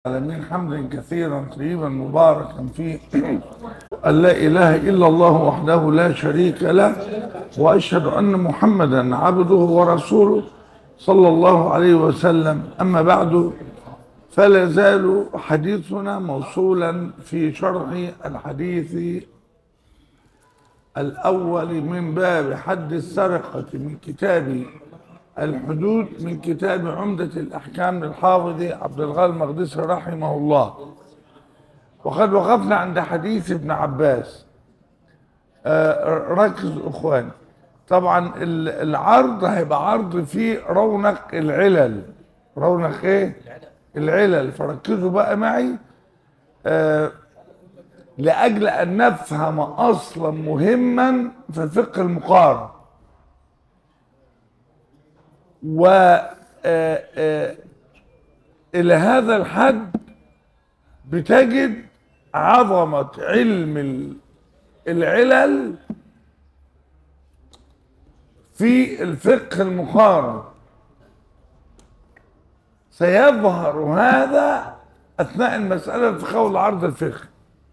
العالمين حمدا كثيرا طيبا مباركا فيه أن لا إله إلا الله وحده لا شريك له وأشهد أن محمدا عبده ورسوله صلى الله عليه وسلم أما بعد فلا زال حديثنا موصولا في شرح الحديث الأول من باب حد السرقة من كتاب الحدود من كتاب عمدة الأحكام للحافظ عبد الغني المقدسي رحمه الله وقد وقفنا عند حديث ابن عباس آه، ركز أخواني طبعا ال- العرض هيبقى عرض فيه رونق العلل رونق ايه العلل فركزوا بقى معي آه، لأجل أن نفهم أصلا مهما في الفقه المقارن و آه، آه، إلى هذا الحد بتجد عظمة علم ال- العلل في الفقه المقارن سيظهر هذا أثناء المسألة في قول عرض الفقه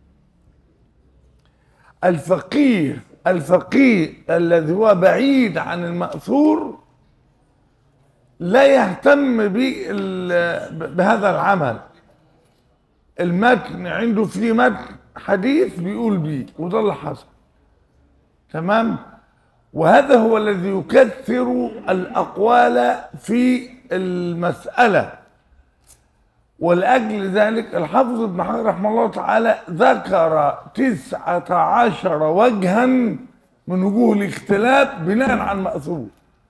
الفقيه الفقيه الذي هو بعيد عن المأثور لا يهتم بال- بهذا العمل المتن عنده فيه متن حديث بيقول بيه وده اللي حصل تمام وهذا هو الذي يكثر الأقوال في المسألة ولأجل ذلك الحافظ ابن حجر رحمه الله تعالى ذكر تسعة عشر وجها من وجوه الاختلاف بناء على المأثور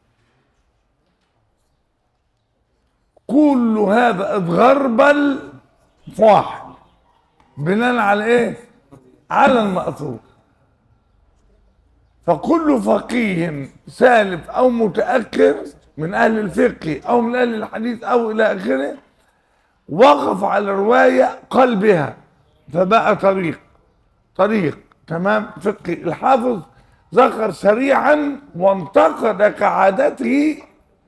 كل هذا اتغربل في واحد بناء على ايه على المأثور فكل فقيه سالف او متأخر من اهل الفقه او من اهل الحديث او الى اخره وقف على رواية قال بها فبقى طريق طريق تمام فقه الحافظ ذكر سريعا وانتقد كعادته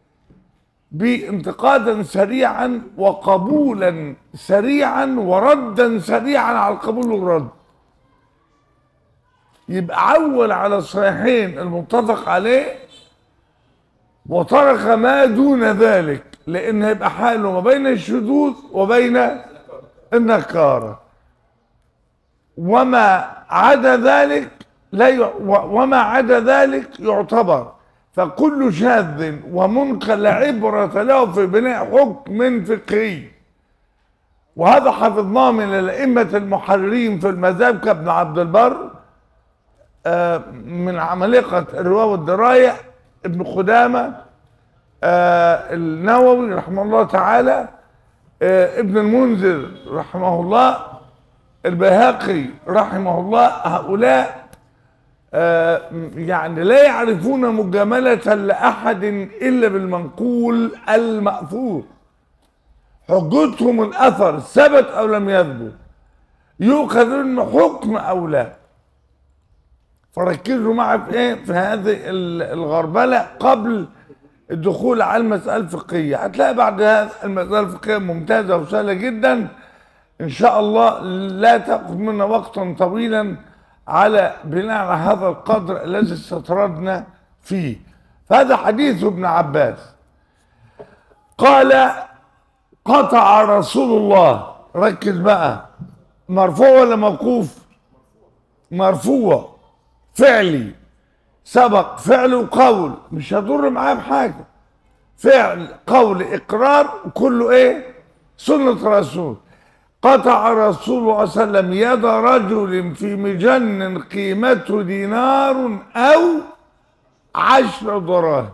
بانتقادا سريعا وقبولا سريعا وردا سريعا على القبول والرد يبقى عول على الصحيحين المتفق عليه وترك ما دون ذلك لان هيبقى حاله ما بين الشذوذ وبين النكاره وما عدا ذلك لا ي... و- وما عدا ذلك يعتبر فكل شاذ ومنكر لا عبرة له في بناء حكم فقهي وهذا حفظناه من الأئمة المحررين في المذهب كابن عبد البر آه، من عمالقة الرواية والدراية ابن خدامة آه، النووي رحمه الله تعالى آه، ابن المنذر رحمه الله البيهقي رحمه الله هؤلاء آه، يعني لا يعرفون مجاملة لأحد إلا بالمنقول المأثور حجتهم الأثر ثبت أو لم يثبت يؤخذ منه حكم أو لا فركزوا معي في ايه في هذه ال- الغربله قبل الدخول على المساله الفقهيه هتلاقي بعد هذا المساله الفقهيه ممتازه وسهله جدا ان شاء الله لا تاخذ منا وقتا طويلا على بناء على هذا القدر الذي استطردنا فيه فهذا حديث ابن عباس قال قطع رسول الله ركز بقى مرفوع ولا موقوف مرفوع فعلي سبق فعل وقول مش هضر معاه بحاجه فعل قول اقرار كله ايه سنه رسول قطع رسول الله صلى الله عليه وسلم يد رجل في مجن قيمته دينار او عشر دراهم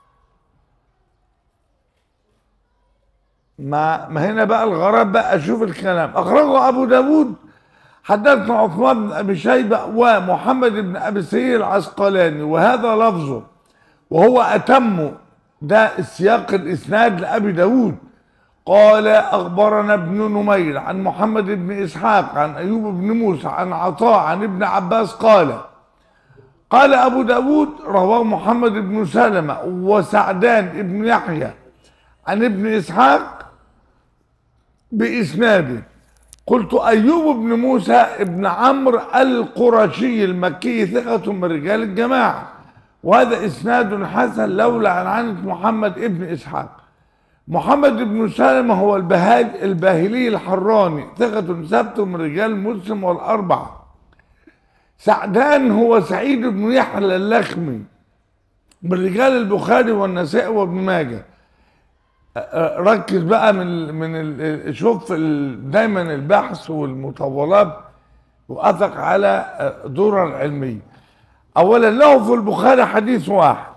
ما ما هنا بقى الغراب بقى اشوف الكلام اخرجه ابو داود حدثنا عثمان بن ابي شيبه ومحمد بن ابي سعيد العسقلاني وهذا لفظه وهو اتم ده السياق الاسناد لابي داود قال اخبرنا ابن نمير عن محمد بن اسحاق عن ايوب بن موسى عن عطاء عن ابن عباس قال قال ابو داود رواه محمد بن سلمة وسعدان بن يحيى عن ابن اسحاق بإسناده قلت أيوب بن موسى ابن عمرو القرشي المكي ثقة من رجال الجماعة وهذا إسناد حسن لولا عن عنة محمد ابن إسحاق محمد بن سلمة هو البهال الباهلي الحراني ثقة ثبت من رجال مسلم والأربعة سعدان هو سعيد بن يحيى اللخمي من رجال البخاري والنسائي وابن ماجه ركز بقى من من ال- شوف ال- دايما البحث والمطولات وأثق على درر علمية أولا له في البخاري حديث واحد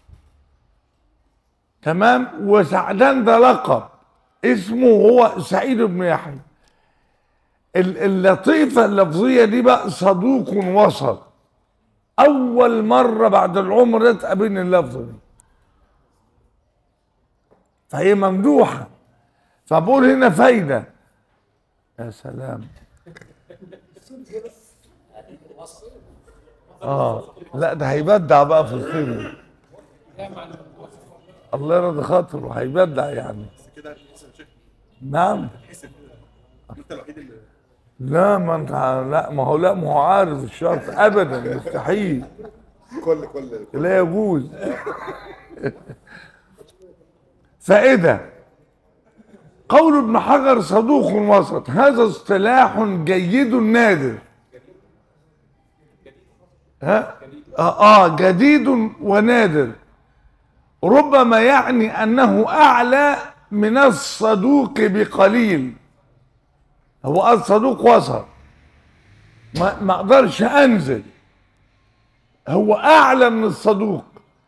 تمام وسعدان ده لقب اسمه هو سعيد بن يحيى ال- اللطيفة اللفظية دي بقى صدوق وسط أول مرة بعد العمر ده تقابلني اللفظة دي فهي ممدوحة فبقول هنا فايدة يا سلام اه لا ده هيبدع بقى في الخيمة الله يرضى خاطره هيبدع يعني كده حسن شيخ نعم حسن انت الوحيد اللي لا ما انت لا ما هو لا ما هو عارف الشرط ابدا مستحيل كل كل كل لا يجوز فائدة قول ابن حجر صدوق وسط هذا اصطلاح جيد نادر ها آه, اه جديد ونادر ربما يعني انه اعلى من الصدوق بقليل هو الصدوق وسط ما ما اقدرش انزل هو اعلى من الصدوق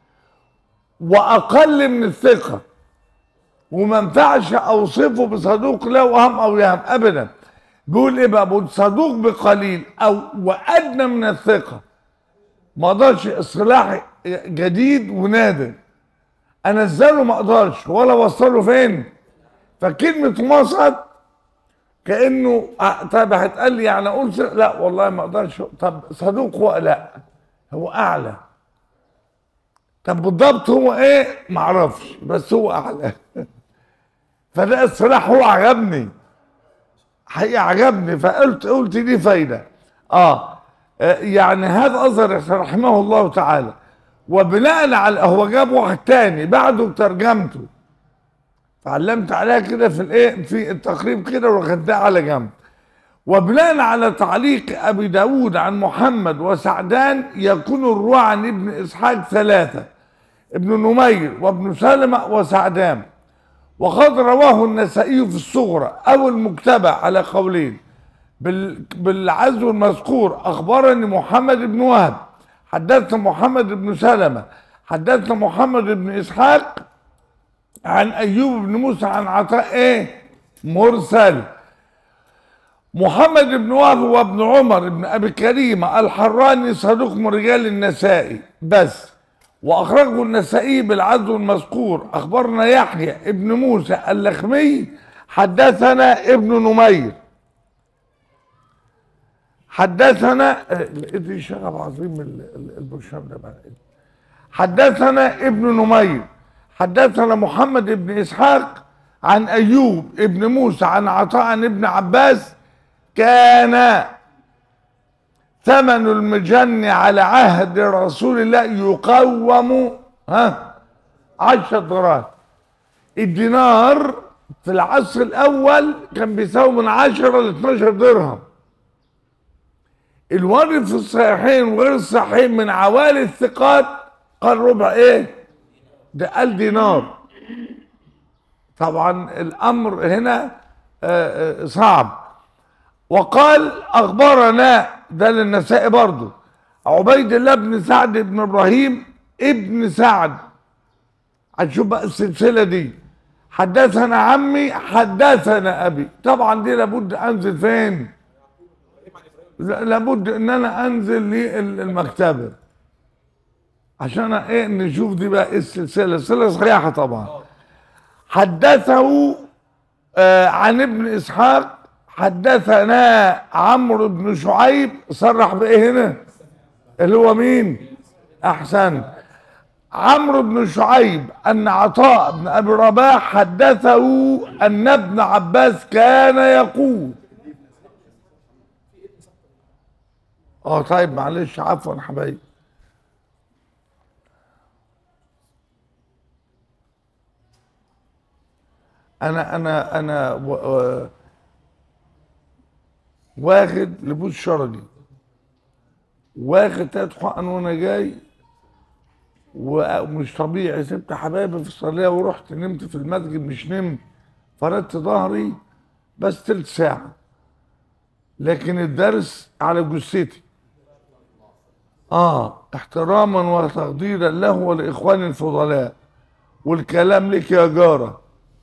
واقل من الثقه وما ينفعش اوصفه بصدوق لا وهم او يهم ابدا بيقول ايه بقى بيقول صدوق بقليل او وادنى من الثقه ما اقدرش اصطلاح جديد ونادر انزله ما اقدرش ولا اوصله فين فكلمه وسط كانه آه، طب هتقال لي يعني اقول س- لا والله ما اقدرش طب صدوق هو لا هو اعلى طب بالضبط هو ايه ما اعرفش بس هو اعلى فده الصلاح هو عجبني حقيقة عجبني فقلت قلت دي فايدة اه آه، يعني هذا أظهر رحمه الله تعالى وبناء على هو جاب واحد تاني بعده بترجمته فعلمت عليها كده في الايه في التقريب كده وخدتها على جنب وبناء على تعليق ابي داود عن محمد وسعدان يكون الرواه عن ابن اسحاق ثلاثه ابن نمير وابن سلمة وسعدان وقد رواه النسائي في الصغرى او المكتبة على قولين بال- بالعزو المذكور اخبرني محمد بن وهب حدثنا محمد بن سلمة حدثنا محمد بن اسحاق عن ايوب بن موسى عن عطاء ايه مرسل محمد بن وهب وابن عمر بن ابي كريمه الحراني صدوق من رجال النسائي بس واخرجه النسائي بالعدل المذكور اخبرنا يحيى ابن موسى اللخمي حدثنا ابن نمير حدثنا آه، لقيت شغب عظيم ال- ال- البرشام ده بقى حدثنا ابن نمير حدثنا محمد بن اسحاق عن ايوب ابن موسى عن عطاء عن ابن عباس كان ثمن المجن على عهد رسول الله يقوم ها عشرة دراهم الدينار في العصر الاول كان بيساوي من 10 ل 12 درهم الوارد في الصحيحين وغير الصحيحين من عوالي الثقات قال ربع ايه ده قال دينار طبعا الامر هنا آه، آه، صعب وقال اخبرنا ده للنسائي برضه عبيد الله بن سعد بن ابراهيم ابن سعد هنشوف بقى السلسله دي حدثنا عمي حدثنا ابي طبعا دي لابد انزل فين لا- لابد ان انا انزل للمكتبه عشان ايه نشوف دي بقى إيه السلسله السلسله صحيحه طبعا حدثه آه عن ابن اسحاق حدثنا عمرو بن شعيب صرح بايه هنا اللي هو مين احسن عمرو بن شعيب أن عطاء بن أبي رباح حدثه أن ابن عباس كان يقول اه طيب معلش عفوا يا حبايبي انا انا انا و- و- واخد لبوس شرجي واخد تلات حقن وانا جاي ومش طبيعي سبت حبايبي في الصلاه ورحت نمت في المسجد مش نمت فردت ظهري بس تلت ساعه لكن الدرس على جثتي اه احتراما وتقديرا له ولاخواني الفضلاء والكلام لك يا جاره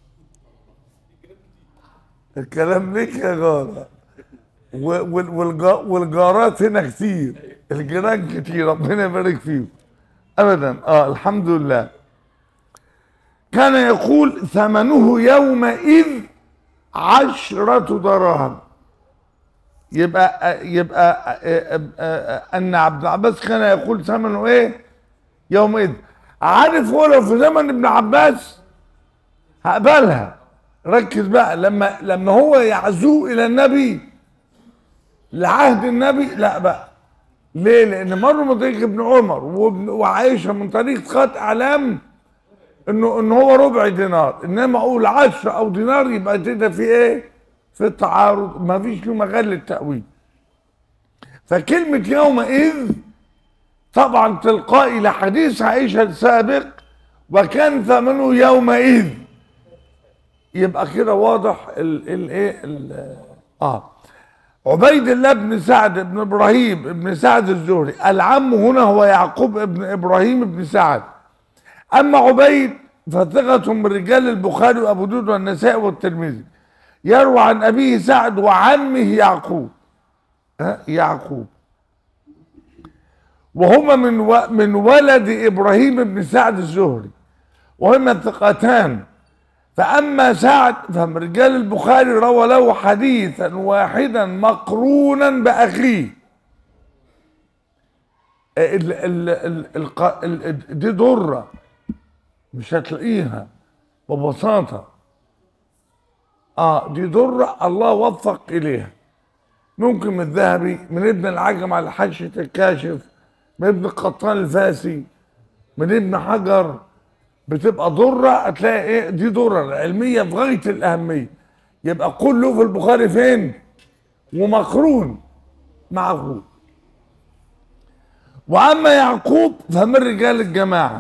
الكلام لك يا جاره و- وال- والجا- والجارات هنا كتير الجيران كتير ربنا يبارك فيهم ابدا اه الحمد لله كان يقول ثمنه يومئذ عشرة دراهم يبقى يبقى ان عبد العباس كان يقول ثمنه ايه يومئذ عارف هو لو في زمن ابن عباس هقبلها ركز بقى لما لما هو يعزوه الى النبي لعهد النبي لا بقى ليه لان مر من طريق ابن عمر وابن وعائشه من طريق خط اعلام انه ان هو ربع دينار انما اقول عشرة او دينار يبقى كده في ايه في التعارض ما فيش له مجال للتاويل فكلمه يومئذ طبعا تلقائي لحديث عائشه السابق وكان ثمنه يومئذ يبقى كده واضح ال ال ايه ال- اه عبيد الله بن سعد بن ابراهيم بن سعد الزهري العم هنا هو يعقوب بن ابراهيم بن سعد اما عبيد فثقة من رجال البخاري وابو داود والنسائي والترمذي يروى عن ابيه سعد وعمه يعقوب ها يعقوب وهما من و... من ولد ابراهيم بن سعد الزهري وهما ثقتان فأما سعد فمن رجال البخاري روى له حديثا واحدا مقرونا بأخيه ال ال ال ال ال دي ضرة مش هتلاقيها ببساطة اه دي ضرة الله وفق إليها ممكن من الذهبي من ابن العجم على حاشية الكاشف من ابن القطان الفاسي من ابن حجر بتبقى ضرة هتلاقي ايه دي ضرر علمية في غاية الأهمية يبقى كله في البخاري فين ومقرون مع أخوه وأما يعقوب فمن رجال الجماعة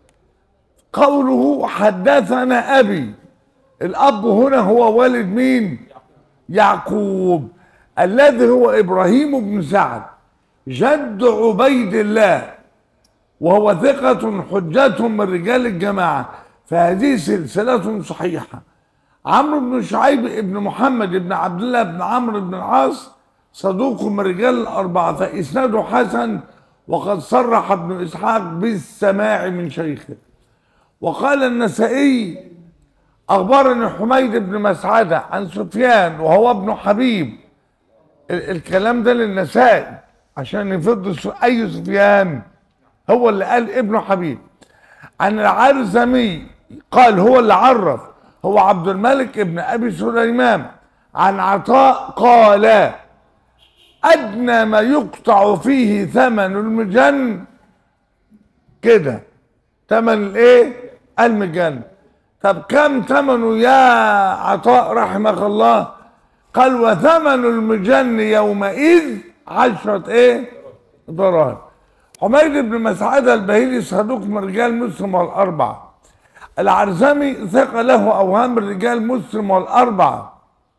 قوله حدثنا أبي الأب هنا هو والد مين يعقوب الذي هو إبراهيم بن سعد جد عبيد الله وهو ثقة حجة من رجال الجماعة فهذه سلسلة صحيحة عمرو بن شعيب بن محمد بن عبد الله بن عمرو بن العاص صدوق من رجال الأربعة فإسناده حسن وقد صرح ابن إسحاق بالسماع من شيخه وقال النسائي أخبرني حميد بن مسعدة عن سفيان وهو ابن حبيب ال- الكلام ده للنسائي عشان يفض الس- أي سفيان هو اللي قال ابن حبيب عن العرزمي قال هو اللي عرف هو عبد الملك ابن ابي سليمان عن عطاء قال ادنى ما يقطع فيه ثمن المجن كده ثمن الايه المجن طب كم ثمنه يا عطاء رحمك الله قال وثمن المجن يومئذ عشرة ايه دراهم حميد بن مسعدة البهيلي صدوق من رجال مسلم والأربعة العرزمي ثقة له أوهام من رجال مسلم والأربعة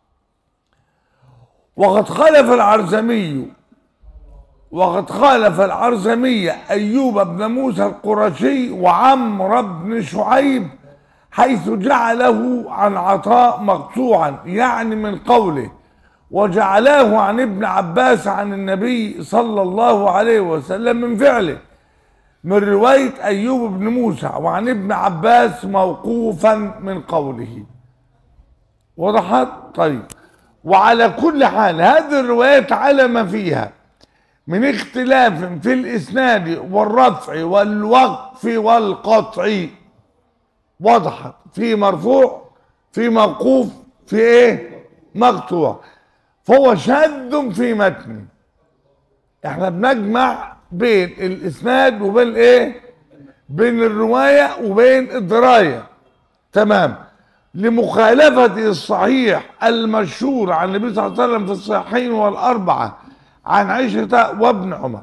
وقد خالف العرزمي وقد خالف العرزمي أيوب بن موسى القرشي وعمرو بن شعيب حيث جعله عن عطاء مقطوعا يعني من قوله وجعلاه عن ابن عباس عن النبي صلى الله عليه وسلم من فعله من رواية أيوب بن موسى وعن ابن عباس موقوفا من قوله وضحت طيب وعلى كل حال هذه الروايات على ما فيها من اختلاف في الاسناد والرفع والوقف والقطع وضحت في مرفوع في موقوف في ايه مقطوع فهو شاذ في متن احنا بنجمع بين الاسناد وبين ايه بين الروايه وبين الدرايه تمام لمخالفة الصحيح المشهور عن النبي صلى الله عليه وسلم في الصحيحين والأربعة عن عائشة وابن عمر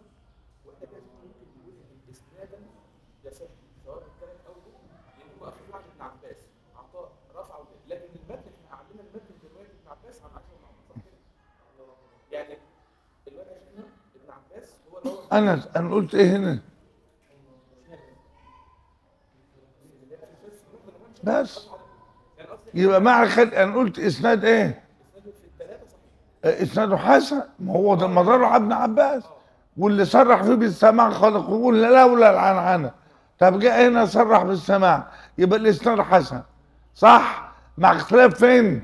يصح سواء كانت او لان هو اخر واحد ابن عباس عطاء رفعه كده لكن المتن احنا عندنا المتن في روايه ابن عباس عن عائشه وابن عمر صح كده؟ يعني الوقت هنا ابن عباس هو اللي هو أنا أنا قلت إيه هنا بس يبقى مع خد أنا قلت إسناد إيه إسناده حسن ما هو ده مداره على ابن عباس واللي صرح فيه بالسماع خلق يقول لا لولا العنعنة طب جاء هنا صرح بالسماع يبقى الإسناد حسن صح مع اختلاف فين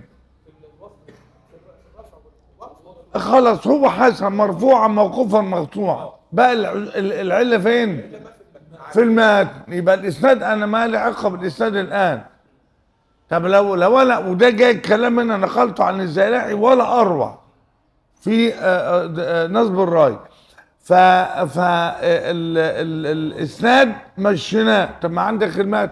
خلاص هو حسن مرفوعا موقوفا مقطوعا بقى الع- ال- العله فين في المتن يبقى الاسناد انا ما لي علاقه بالاسناد الان طب لو لو انا وده جاي الكلام انا نقلته عن الزيلاعي ولا اروع في آه، آه، آه، نصب الراي ف ف ال- ال- الاسناد مشيناه طب ما عندك المتن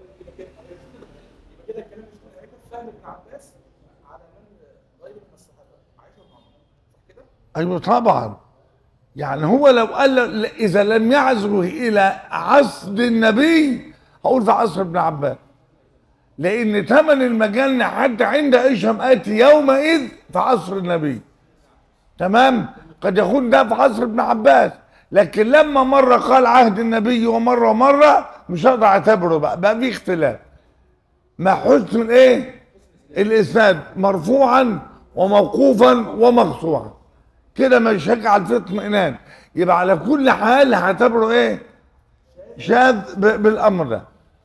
كده الكلام مش من هيبقى فهم ابن عباس على من غير من الصحابه عائشه وابن عمر صح كده؟ ايوه طبعا يعني هو لو قال له- اذا لم يعزه الى عصر النبي هقول في عصر ابن عباس لان ثمن المجنة حتى عند هشام اتي يومئذ في عصر النبي تمام قد يكون ده في عصر ابن عباس لكن لما مرة قال عهد النبي ومرة ومرة مش هقدر اعتبره بقى بقى في اختلاف مع حسن الايه الاسناد مرفوعا وموقوفا ومقطوعا كده ما يشجع على الاطمئنان يبقى على كل حال هعتبره ايه شاذ ب- بالامر ده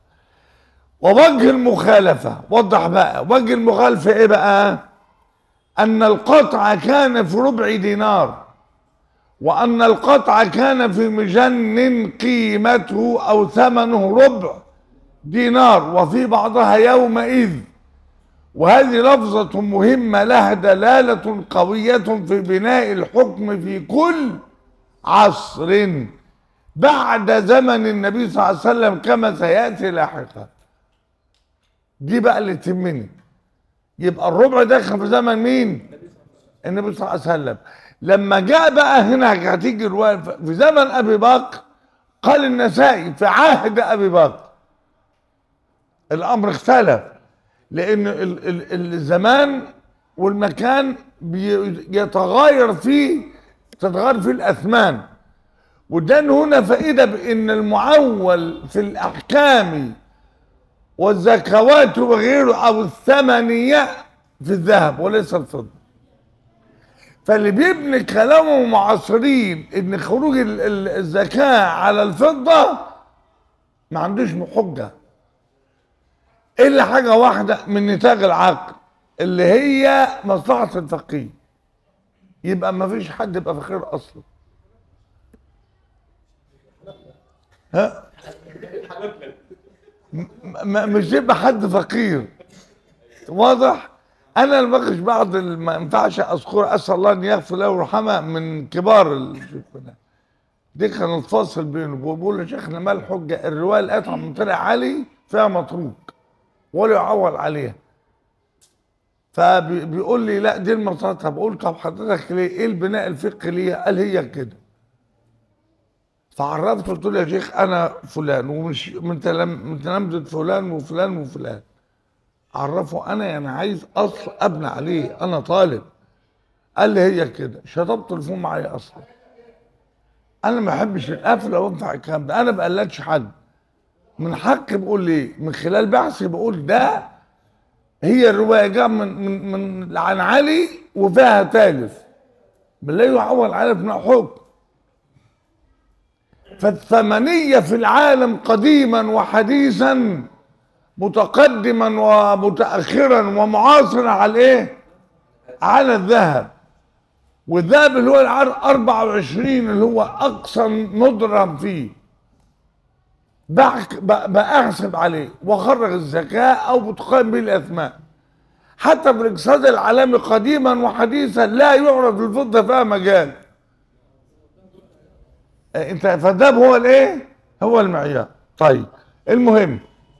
ووجه المخالفة وضح بقى وجه المخالفة ايه بقى ان القطع كان في ربع دينار وان القطع كان في مجن قيمته او ثمنه ربع دينار وفي بعضها يومئذ وهذه لفظة مهمة لها دلالة قوية في بناء الحكم في كل عصر بعد زمن النبي صلى الله عليه وسلم كما سيأتي لاحقا دي بقى اللي تهمني يبقى الربع ده كان في زمن مين النبي صلى الله عليه وسلم لما جاء بقى هنا هتيجي الرواية في زمن أبي بكر قال النسائي في عهد أبي بكر الأمر اختلف لان ال- ال- الزمان والمكان بيتغير فيه تتغير فيه الاثمان وده هنا فائده بان المعول في الاحكام والزكوات وغيره او الثمنيه في الذهب وليس الفضه فاللي بيبني كلامه معاصرين ان خروج ال- ال- الزكاه على الفضه ما عندوش حجه الا حاجه واحده من نتاج العقل اللي هي مصلحه الفقيه يبقى ما فيش حد يبقى فقير اصلا ها م- م- مش يبقى حد فقير واضح انا البقش بعض ال- ما ينفعش اذكر اسال الله ان يغفر له ويرحمه من كبار الشيخنا دي كان الفاصل بينه بيقول له شيخنا ما الحجه الروايه اللي قطع من طلع علي فيها متروك ولا يعول عليها فبيقول لي لا دي المصادر بقول طب حضرتك ليه ايه البناء الفقهي ليها قال هي كده فعرفت قلت له يا شيخ انا فلان ومش من تلام من تلامذه فلان وفلان وفلان عرفه انا يعني عايز اصل ابني عليه انا طالب قال لي هي كده شطبت الفم معايا اصلا انا ما بحبش القفله وانفع الكلام ده انا ما بقلدش حد من حقي بقول ليه من خلال بحثي بقول ده هي الروايه جاء من من من عن علي وفيها تالف لا يعول على ابن حكم فالثمنيه في العالم قديما وحديثا متقدما ومتاخرا ومعاصرا على ايه على الذهب والذهب اللي هو العار 24 اللي هو اقصى ندرة فيه بحك ب- بأحسب عليه واخرج الزكاة او بتقام به الاثمان حتى في الاقتصاد العالمي قديما وحديثا لا يعرف الفضة فيها مجال آه، انت فالذهب هو الايه هو المعيار طيب المهم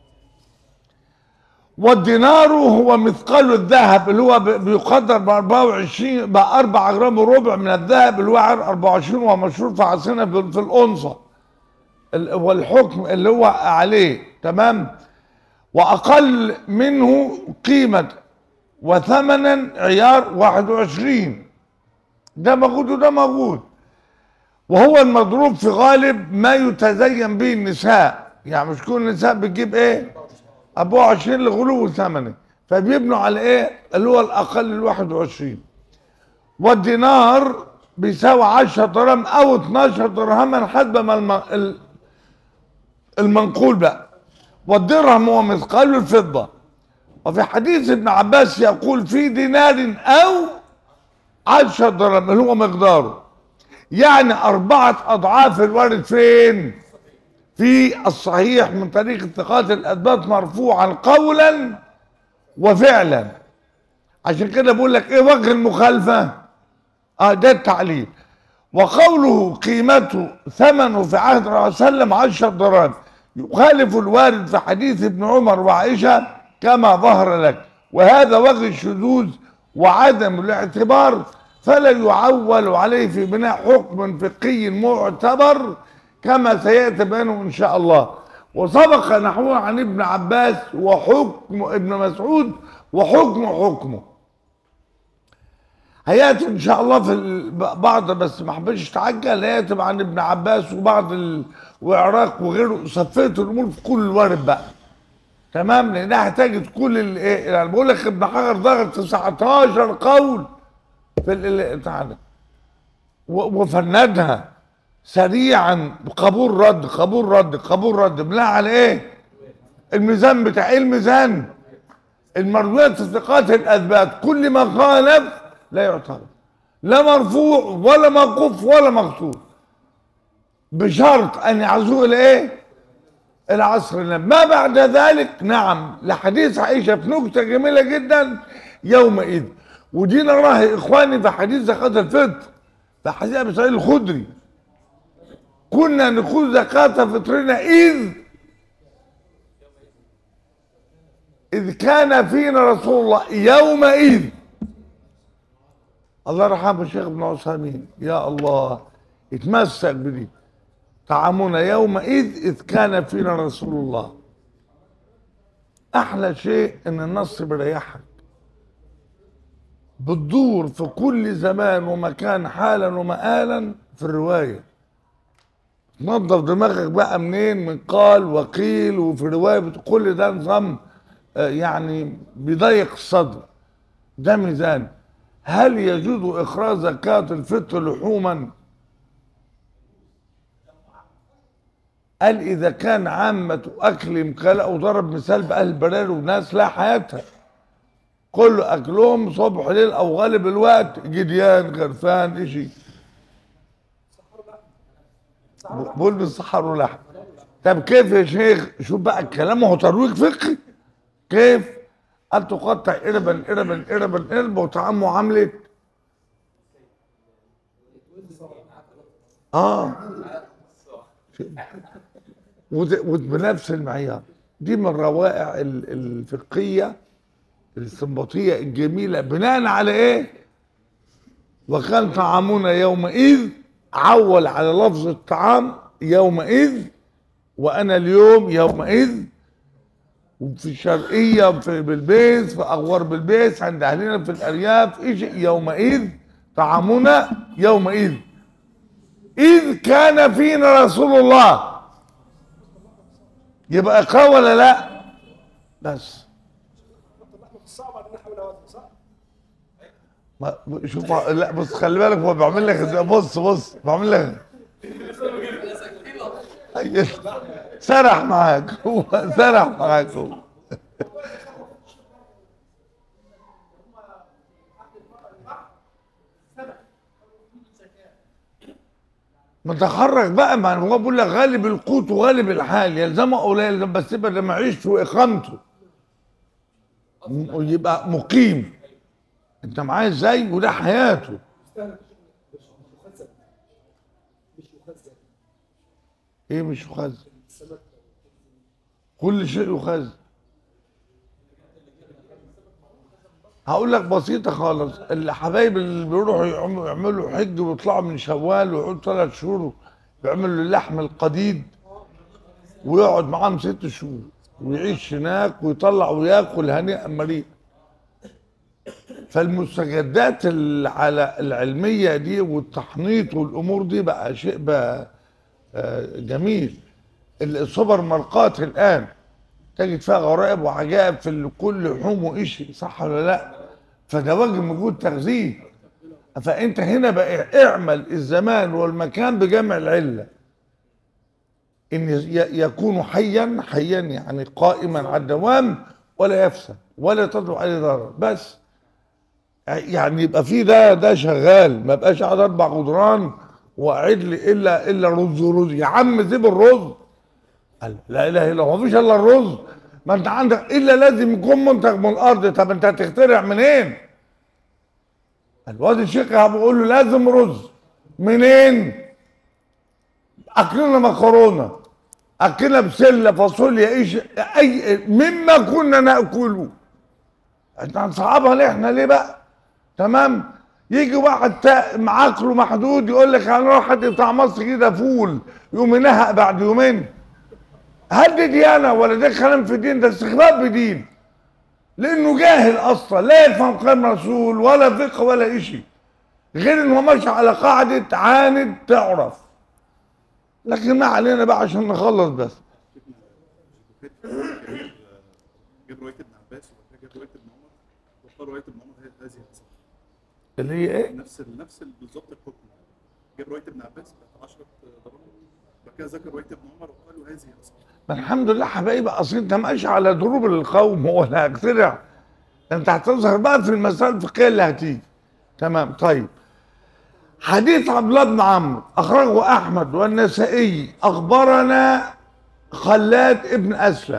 والدينار هو مثقال الذهب اللي هو ب- بيقدر ب 24 ب 4 جرام وربع من الذهب اللي هو عار 24 وهو مشهور في عصرنا في في الأنصة ال- والحكم اللي هو عليه تمام وأقل منه قيمة وثمنا عيار 21 ده موجود وده موجود وهو المضروب في غالب ما يتزين به النساء يعني مش كل النساء بتجيب ايه 24 لغلو ثمنه فبيبنوا على ايه اللي هو الاقل ال 21 والدينار بيساوي 10 درهم او 12 درهما حسب ما الم... ال- المنقول بقى والدرهم هو مثقال الفضه وفي حديث ابن عباس يقول في دينار او 10 درهم اللي هو مقداره يعني أربعة أضعاف الوارد فين؟ في الصحيح من طريق الثقات الأثبات مرفوعا قولا وفعلا عشان كده بقول لك إيه وجه المخالفة؟ آه ده التعليل وقوله قيمته ثمنه في عهد الرسول صلى الله عليه وسلم 10 دراهم يخالف الوارد في حديث ابن عمر وعائشة كما ظهر لك وهذا وجه الشذوذ وعدم الاعتبار فلا يعول عليه في بناء حكم فقهي معتبر كما سيأتي بيانه إن شاء الله وسبق نحوه عن ابن عباس وحكم ابن مسعود وحكم حكمه هياتي ان شاء الله في ال- بعض بس ما حبيتش اتعجل هياتي عن ابن عباس وبعض ال... وعراق وغيره صفيت الامور في كل الوارد بقى تمام لانها هتجد كل الايه يعني بقول لك ابن حجر ضغط 19 قول في ال- ال- بتاع ده و- وفندها سريعا قبول رد قبول رد قبول رد بناء على ايه؟ الميزان بتاع ايه الميزان؟ المرويات الثقات الاثبات كل ما خالف لا يعتبر لا مرفوع ولا موقوف ولا مقصود بشرط ان يعزوه الى ايه؟ العصر النبي ما بعد ذلك نعم لحديث عائشه في نكته جميله جدا يومئذ ودي نراها اخواني في حديث زكاه الفطر في حديث ابي سعيد الخدري كنا نخوض زكاه فطرنا اذ إذ كان فينا رسول الله يومئذ الله يرحمه الشيخ ابن عثيمين يا الله اتمسك بدي طعامنا يومئذ إذ كان فينا رسول الله أحلى شيء إن النص بيريحك بتدور في كل زمان ومكان حالا ومآلا في الرواية تنظف دماغك بقى منين من قال وقيل وفي رواية بت- كل ده نظام آه، يعني بيضيق الصدر ده ميزان هل يجوز إخراج زكاة الفطر لحوما قال إذا كان عامة أكلهم كلا وضرب مثال بأهل البراري وناس لا حياتها كل أكلهم صبح ليل أو غالب الوقت جديان غرفان إشي بقول بالسحر ولحم طب كيف يا شيخ شوف بقى الكلام هو ترويج فقهي كيف قال تقطع قربا قربا قربا قربا وطعام معاملة اه وت- وت- بنفس المعيار دي من الروائع ال- الفقهية الاستنباطية الجميلة بناء على ايه وكان طعامنا يومئذ عول على لفظ الطعام يومئذ وانا اليوم يومئذ وفي الشرقية في بالبيت في أغوار بالبيت عند أهلنا في الأرياف إيش يومئذ طعامنا يومئذ إذ كان فينا رسول الله يبقى إقرار ولا لا بس صعب علينا نحاول نوازن صح؟ ما شوف لا بص خلي بالك هو بيعمل لك إزاي. بص بص بيعمل لك سرح معاك هو سرح معاك هو متخرج بقى ما هو بيقول لك غالب القوت وغالب الحال يلزمه او لا يلزم بس يبقى ده معيشته واقامته م- ويبقى مقيم انت معايا ازاي وده حياته مستهلك مش مخزن مش مخزن ايه مش يخزن السمك كل شيء يخزن هقول لك بسيطة خالص الحبايب اللي بيروحوا يعم- يعملوا حج ويطلعوا من شوال ويقعدوا ثلاث شهور يعملوا اللحم القديد ويقعد معاهم ست شهور ويعيش هناك ويطلع وياكل هنيئا مريئا فالمستجدات ال- على العلمية دي والتحنيط والأمور دي بقى شيء بقى آه، جميل السوبر ماركات الآن تجد فيها غرائب وعجائب في ال- كل لحوم وإشي صح ولا لا فده واجب وجود تغذية فأنت هنا بقى اعمل الزمان والمكان بجمع العلة إن ي- يكون حيا حيا يعني قائما على الدوام ولا يفسد ولا تضرب عليه ضرر بس يعني يبقى في ده ده شغال ما بقاش قاعد اربع جدران وقاعد لي الا الا رز رز يا عم سيب الرز قال لا اله الا الله مفيش الا الرز ما انت عندك الا لازم يكون منتج من الارض طب انت هتخترع منين؟ الواد الشيخ بقول له لازم رز منين؟ اكلنا مكرونه اكلنا بسله فاصوليا ايش اي مما كنا ناكله احنا هنصعبها ليه احنا ليه بقى؟ تمام؟ يجي واحد تا- معاه عقله محدود يقول لك هنروح حد بتاع مصر كده فول يقوم ينهق بعد يومين هل دي ديانه ولا ده كلام في دين ده استخباب بدين لانه جاهل اصلا لا يفهم كلام رسول ولا فقه ولا اشي غير انه ماشي على قاعده عاند تعرف لكن ما علينا بقى عشان نخلص بس جاب روايه ابن عباس وبعد كده جاب روايه ابن عمر واختار روايه ابن عمر هي هذه الصفه اللي هي ايه؟ نفس ال- نفس ال- بالظبط الحكم جاب روايه ابن عباس بتاعت 10 ضرائب وبعد كده ذكر روايه ابن عمر وقال له هذه الصفه ما الحمد لله حبايبي اصل انت ماشي على دروب القوم ولا هتخترع انت هتظهر بقى في المسائل الفقهيه اللي هتيجي تمام طيب حديث عبد الله بن عمرو اخرجه احمد والنسائي اخبرنا خلاد ابن اسلم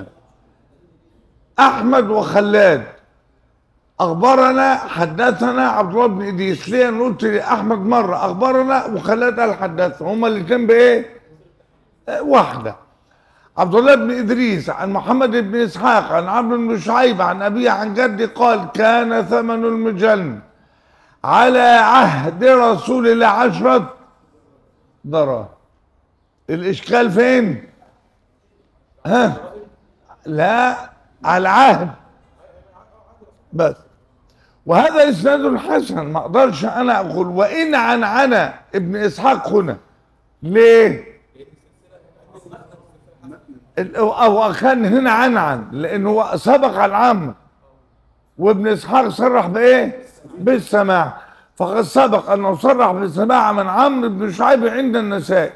احمد وخلاد اخبرنا حدثنا عبد الله بن ادريس ليه انا قلت لاحمد مره اخبرنا وخلاد قال حدثنا هما الاثنين بايه؟ آه، واحده عبد الله بن ادريس عن محمد بن اسحاق عن عمرو بن شعيب عن ابيه عن جدي قال كان ثمن المجن على عهد رسول الله عشرة دراهم الاشكال فين؟ ها؟ لا على العهد بس وهذا اسناد حسن ما اقدرش انا اقول وان عن عنا ابن اسحاق هنا ليه؟ ال- او كان هنا عن عن لانه هو سبق على العامة وابن اسحاق صرح بايه بالسماع فقد سبق انه صرح بالسماع من عمرو بن شعيب عند النسائي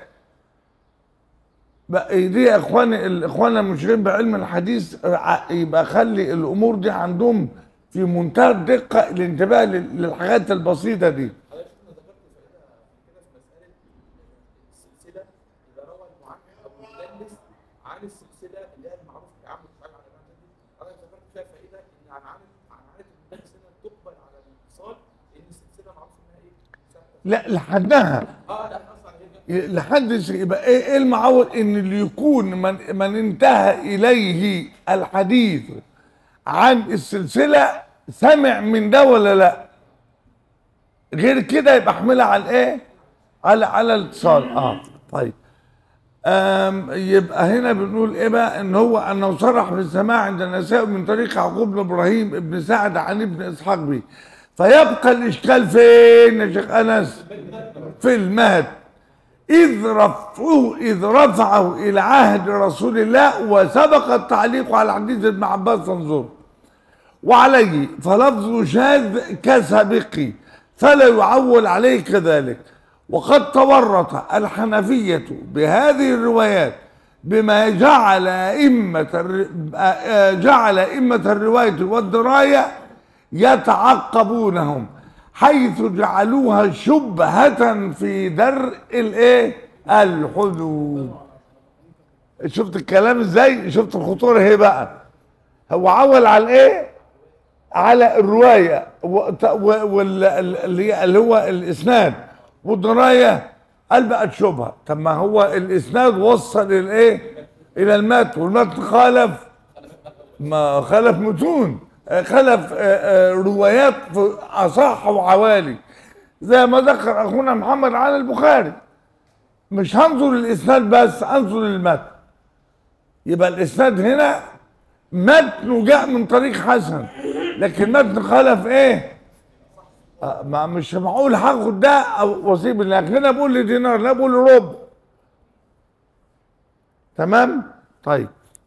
بقى دي يا اخواني الاخوان المشركين بعلم الحديث ع- يبقى خلي الامور دي عندهم في منتهى الدقه الانتباه لل- للحاجات البسيطه دي السلسله اذا روى المعنى او المدلس عن السلسله اللي هي المعروف بعمرو بن شعيب عن الامام الجدي انا ذكرت فيها فائده ان عن عن عن عاده المدلس هنا تقبل على الاتصال لان السلسله معروف انها ايه؟ ثابته لا لحدها اه لا خلاص على هي لحد س- يبقى ايه إيه المعول ان اللي يكون من من انتهى اليه الحديث عن السلسله سمع من ده ولا لا غير كده يبقى احملها على الايه على على الاتصال اه طيب آم يبقى هنا بنقول ايه بقى ان هو انه صرح بالسماع عند النساء من طريق يعقوب بن ابراهيم ابن سعد عن ابن اسحاق به فيبقى الاشكال فين يا شيخ انس في المهد إذ رفعه إذ رفعه إلى عهد رسول الله وسبق التعليق على حديث ابن عباس انظر وعليه فلفظ شاذ كسابقي فلا يعول عليه كذلك وقد تورط الحنفية بهذه الروايات بما جعل أئمة الر- آه، جعل أئمة الرواية والدراية يتعقبونهم حيث جعلوها شبهة في درء الايه الحدود شفت الكلام ازاي شفت الخطوره ايه بقى هو عول على الايه على الروايه واللي اللي هو الاسناد والدرايه قال بقت شبهه طب ما هو الاسناد وصل الايه الى المتن والمتن خالف ما خلف متون آه، خلف آه، آه، روايات في اصح وعوالي زي ما ذكر اخونا محمد عن البخاري مش هنظر للاسناد بس انظر للمتن يبقى الاسناد هنا متنه جاء من طريق حسن لكن متن خلف ايه آه، ما مش معقول هاخد ده او واسيب لكن هنا بقول لي دينار لا بقول لي ربع تمام طيب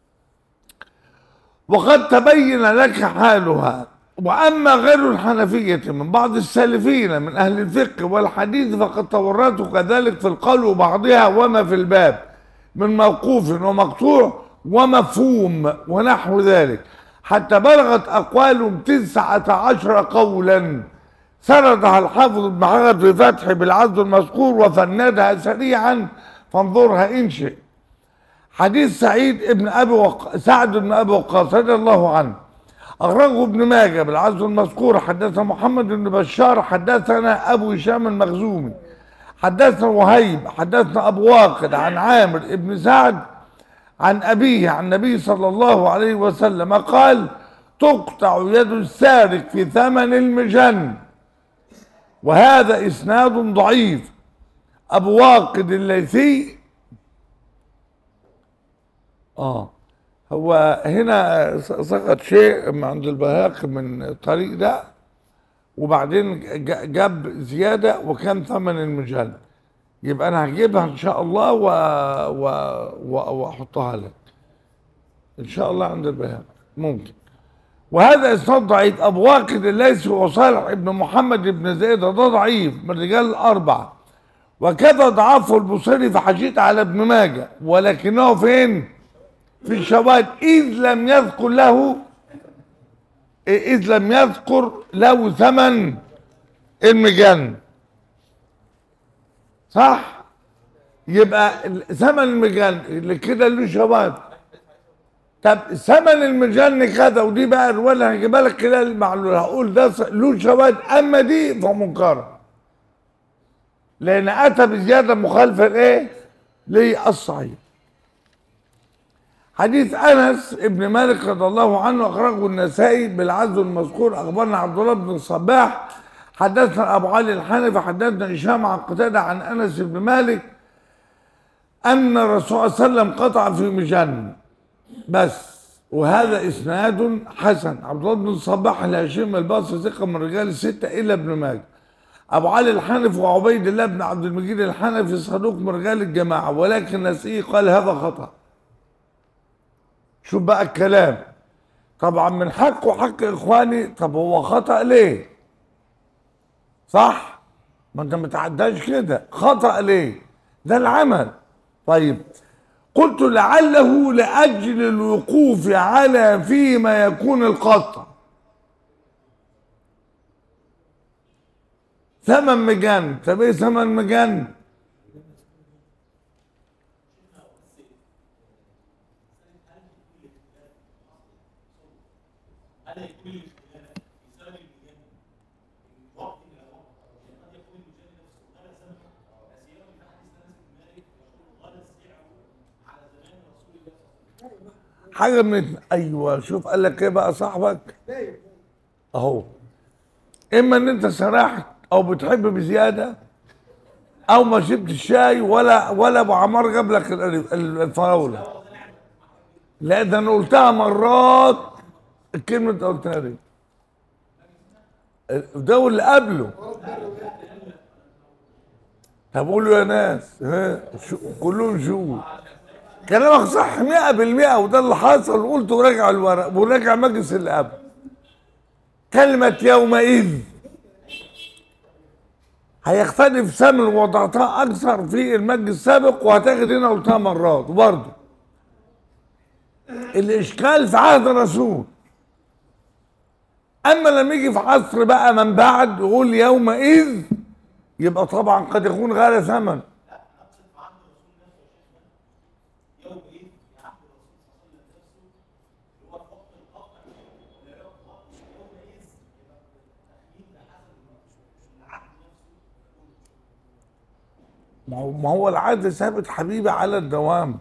وقد تبين لك حالها واما غير الحنفيه من بعض السالفين من اهل الفقه والحديث فقد تورطوا كذلك في القول وبعضها وما في الباب من موقوف ومقطوع ومفهوم ونحو ذلك حتى بلغت أقوالهم تسعة عشر قولا سردها الحافظ ابن حجر في فتح بالعزل المذكور وفندها سريعا فانظرها إن شئت حديث سعيد ابن أبي وق... سعد بن أبي وقاص رضي الله عنه أخرجه ابن ماجه بالعزل المذكور حدثنا محمد بن بشار حدثنا أبو هشام المخزومي حدثنا وهيب حدثنا أبو واقد عن عامر ابن سعد عن أبيه عن النبي صلى الله عليه وسلم قال تقطع يد السارق في ثمن المجن وهذا إسناد ضعيف أبو واقد الليثي آه هو هنا سقط شيء من عند البهاق من الطريق ده وبعدين ج- جاب زيادة وكان ثمن المجن يبقى انا هجيبها ان شاء الله و... و... و... واحطها لك ان شاء الله عند البيان ممكن وهذا اسناد ضعيف ابو واقد الليثي وصالح ابن محمد بن زيد ده ضعيف من رجال الاربعه وكذا ضعفه البصيري في حاشيه على ابن ماجه ولكنه فين؟ في الشواهد اذ لم يذكر له اذ لم يذكر له ثمن المجن صح يبقى ال- ثمن المجن اللي كده له شواهد طب ثمن المجن كذا ودي بقى الروايه اللي هجيبها لك كده المعلومه هقول ده ص- له شواهد اما دي فمنكره لان اتى بزياده مخالفه لايه؟ للصحيح حديث انس ابن مالك رضي الله عنه اخرجه النسائي بالعزو المذكور اخبرنا عبد الله بن الصباح حدثنا ابو علي الحنفي حدثنا هشام عن قتاده عن انس بن مالك ان الرسول صلى الله عليه وسلم قطع في مجن بس وهذا اسناد حسن عبد الله بن الصباح الهاشمي البصري ثقه من رجال السته الا ابن ماجه ابو علي الحنفي وعبيد الله بن عبد المجيد الحنفي صدوق من رجال الجماعه ولكن نسيه قال هذا خطأ شوف بقى الكلام طبعا من حقه حق اخواني طب هو خطأ ليه صح ما انت ما تعداش كده خطأ ليه ده العمل طيب قلت لعله لأجل الوقوف على فيما يكون القطع ثمن مجن طب ايه ثمن مجن حاجه من اتنين. ايوه شوف قال لك ايه بقى صاحبك اهو اما ان انت سرحت او بتحب بزياده او ما شربت الشاي ولا ولا ابو عمار جاب لك ال- ال- الفراوله لا ده انا قلتها مرات الكلمه انت قلتها دي ده واللي قبله طب قولوا يا ناس ها شو كلهم شو كلامك صح 100% وده اللي حصل قلت وراجع الورق وراجع مجلس اللي قبل كلمة يومئذ هيختلف ثمن وضعتها أكثر في المجلس السابق وهتاخد هنا قلتها مرات وبرضه الإشكال في عهد الرسول أما لما يجي في عصر بقى من بعد يقول يومئذ يبقى طبعا قد يكون غير ثمن ما هو ما هو العدل ثابت حبيبي على الدوام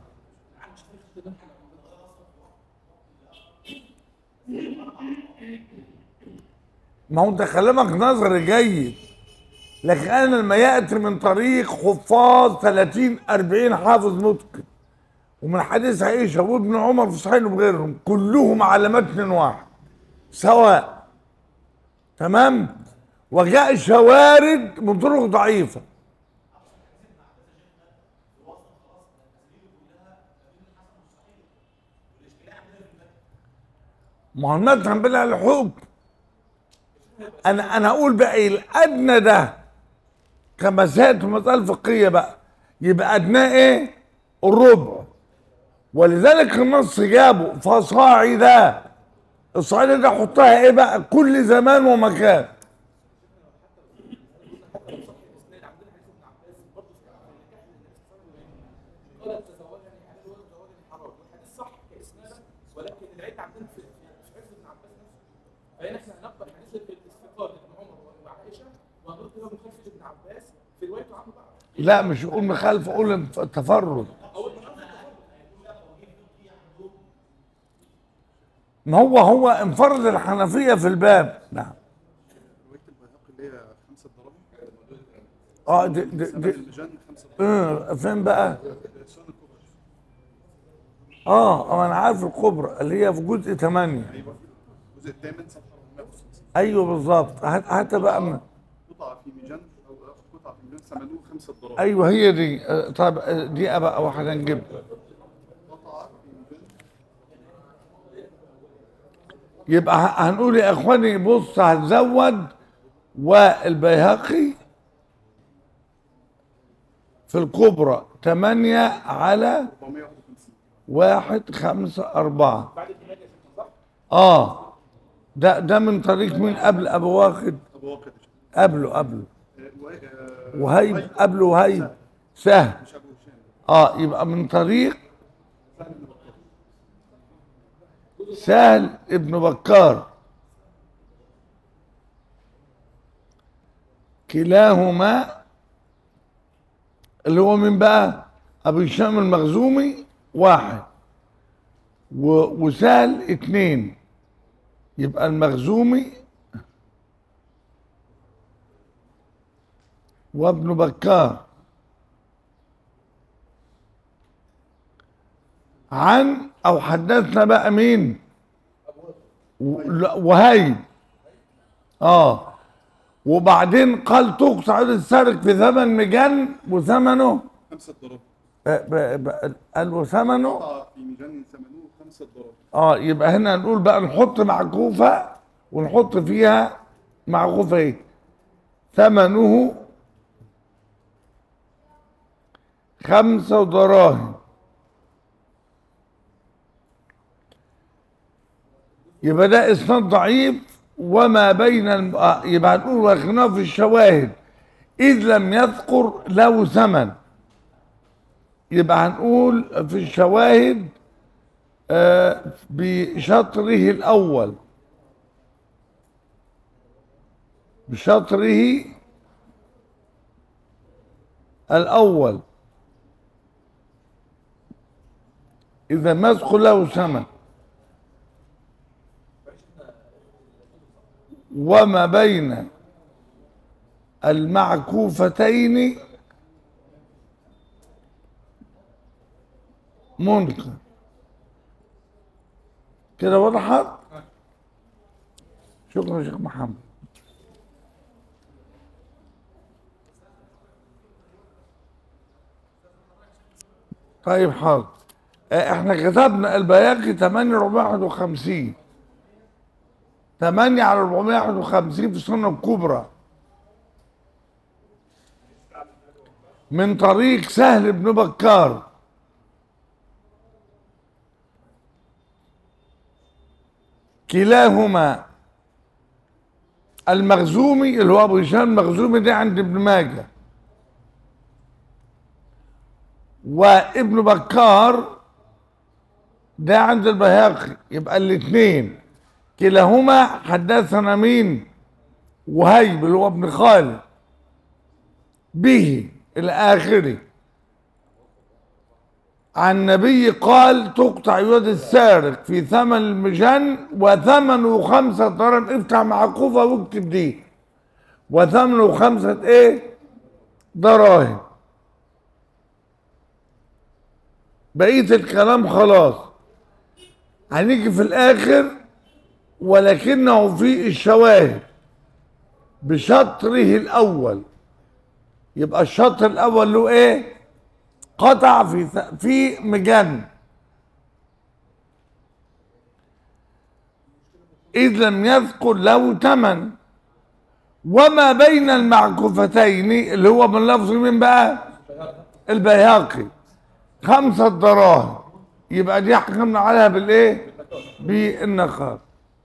ما هو انت كلامك نظري جيد لكن انا لما ياتي من طريق حفاظ 30 40 حافظ متقن ومن حديث عائشه وابن عمر في صحيح وغيرهم كلهم على متن واحد سواء تمام وجاء شوارد من طرق ضعيفه ما هو المتن هنبني على الحكم انا انا اقول بقى إيه الادنى ده كمسائل في مسائل فقهيه بقى يبقى ادناه ايه؟ الربع ولذلك النص جابه فصاعدا الصاعدة ده حطها ايه بقى كل زمان ومكان قال تزوجني حلال وتزوجني حرام والحديث صح كاسنادا ولكن العيب عندنا في في حفظ ابن عباس نفسه فهنا احنا هنقبل حديث الاستفاضه ابن عمر وعائشه وهنقول كده مخالفه ابن عباس في روايته عنه بقى لا مش اقول مخالفه اقول تفرد ما هو هو انفرد الحنفيه في الباب نعم روايه البيهقي اللي هي خمسه دراهم اه دي دي سبع دي المجان خمسه دراهم اه فين بقى؟ سنن الكبرى اه اه انا عارف الكبرى اللي هي في جزء 8 ايوه الجزء الثامن صفحه 450 ايوه بالظبط هات هات بقى من قطعه في ميجان او قطعه في ميجان ثمنوه خمسه دراهم ايوه هي دي آه، طب آه، دي بقى واحده نجيبها قطعه في ميجان يبقى ه- هنقول يا اخواني بص هنزود والبيهقي في الكبرى 8 على 451 واحد خمسة أربعة بعد ابن ماجه صح؟ اه ده ده من طريق مين قبل أبو واخد ابو واقد قبله قبله آه، و- آه، وهيب قبله وهيب سهل مش ابو هشام اه يبقى من طريق سهل بن بكر سهل ابن بكار كلاهما اللي هو من بقى ابو هشام المخزومي واحد و... وسهل اتنين يبقى المخزومي وابن بكار عن او حدثنا بقى مين و- لا، وهيب اه وبعدين قال تقطع السرق في ثمن مجن وثمنه خمسه دراهم آه، ب- ب- قال وثمنه قطعه في ميجان ثمنوه خمسه دراهم اه يبقى هنا نقول بقى نحط معكوفة ونحط فيها معكوفة ايه ثمنه خمسة دراهم يبقى ده اسناد ضعيف وما بين الم... آه يبقى هنقول وخلاف في الشواهد إذ لم يذكر له ثمن يبقى هنقول في الشواهد آه، بشطره الأول بشطره الأول إذا ما يدخل له ثمن وما بين المعكوفتين منكر كده وضحت شكرا يا شيخ محمد طيب حاضر آه، احنا كتبنا البياقي 8451 8 على 451 في السنة الكبرى من طريق سهل بن بكار كلاهما المخزومي اللي هو ابو هشام المخزومي ده عند ابن ماجه وابن بكار ده عند البيهقي يبقى الاثنين كلاهما حدثنا مين وهيب اللي هو ابن خالد به إلى آخره عن النبي قال تقطع يد السارق في ثمن المجن وثمنه خمسة درهم افتح معقوفة واكتب دي وثمنه خمسة ايه دراهم بقية الكلام خلاص هنيجي في الآخر ولكنه في الشواهد بشطره الأول يبقى الشطر الأول له إيه؟ قطع في ث- في مجن إذ لم يذكر له ثمن وما بين المعكوفتين اللي هو من لفظ مين بقى؟ البيهقي خمسة دراهم يبقى دي حكمنا عليها بالايه؟ بالنخار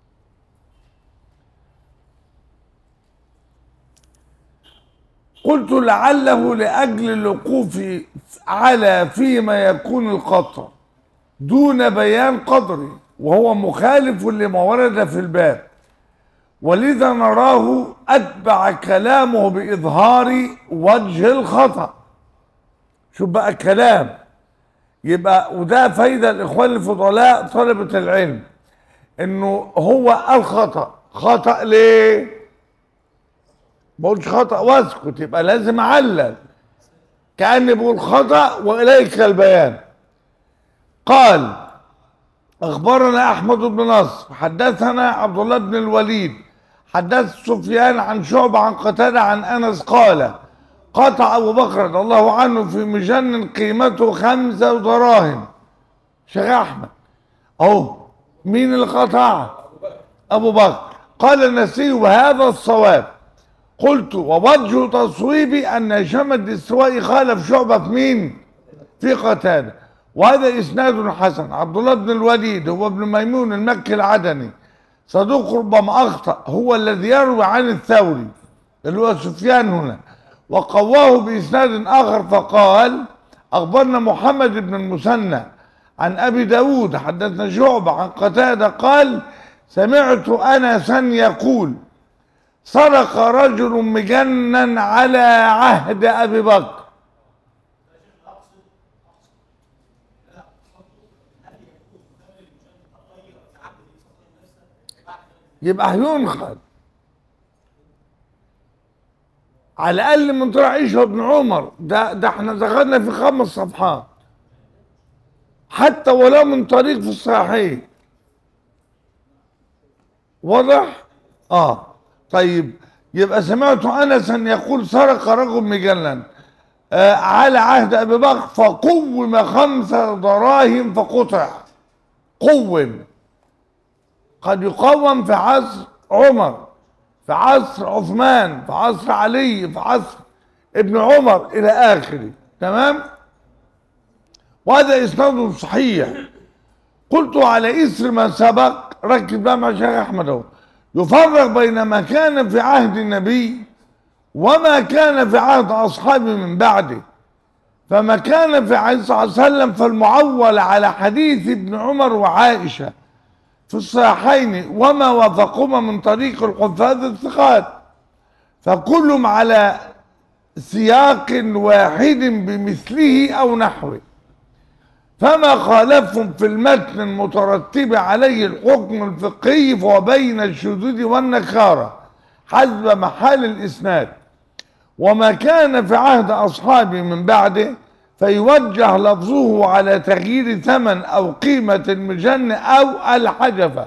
قلت لعله لأجل الوقوف على فيما يكون القطع دون بيان قدره وهو مخالف لما ورد في الباب ولذا نراه أتبع كلامه بإظهار وجه الخطأ شوف بقى كلام يبقى وده فايدة الإخوان الفضلاء طلبة العلم إنه هو الخطأ خطأ ليه؟ ما قلتش خطأ واسكت يبقى لازم أعلل كأني بقول خطأ وإليك البيان قال أخبرنا أحمد بن نصر حدثنا عبد الله بن الوليد حدث سفيان عن شعبة عن قتادة عن أنس قال قطع أبو بكر رضي الله عنه في مجن قيمته خمسة دراهم شيخ أحمد أهو مين اللي قطع أبو بكر قال النسي وهذا الصواب قلت ووجه تصويبي أن هشام الدستوائي خالف شعبة في مين في قتادة وهذا إسناد حسن عبد الله بن الوليد هو ابن ميمون المكي العدني صدوق ربما أخطأ هو الذي يروي عن الثوري اللي هو سفيان هنا وقواه بإسناد آخر فقال أخبرنا محمد بن المثنى عن أبي داود حدثنا شعبة عن قتادة قال سمعت أنسا يقول سرق رجل مجنا على عهد أبي بكر يبقى هينخل على الاقل من طلع عيشه ابن عمر ده ده احنا دخلنا في خمس صفحات حتى ولو من طريق في الصحيح واضح اه طيب يبقى سمعت انسا يقول سرق رجل مجلا آه على عهد ابي بكر فقوم خمسه دراهم فقطع قوم قد يقوم في عصر عمر في عصر عثمان في عصر علي في عصر ابن عمر الى اخره تمام وهذا اسناد صحيح قلت على اثر ما سبق ركب بقى مع شيخ احمد اهو يفرق بين ما كان في عهد النبي وما كان في عهد اصحابه من بعده فما كان في عهد صلى الله عليه وسلم فالمعول على حديث ابن عمر وعائشه في الصحيحين وما وافقهما من طريق الحفاظ الثقات فكلهم على سياق واحد بمثله او نحوه فما خالفهم في المتن المترتب عليه الحكم الفقهي فهو بين الشذوذ والنكاره حسب محال الاسناد وما كان في عهد اصحابه من بعده فيوجه لفظه على تغيير ثمن او قيمه المجن او الحجفه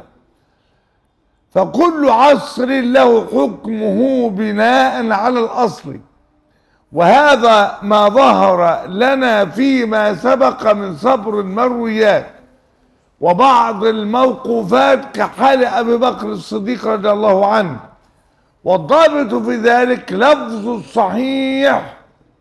فكل عصر له حكمه بناء على الاصل وهذا ما ظهر لنا فيما سبق من صبر المرويات وبعض الموقوفات كحال ابي بكر الصديق رضي الله عنه والضابط في ذلك لفظ الصحيح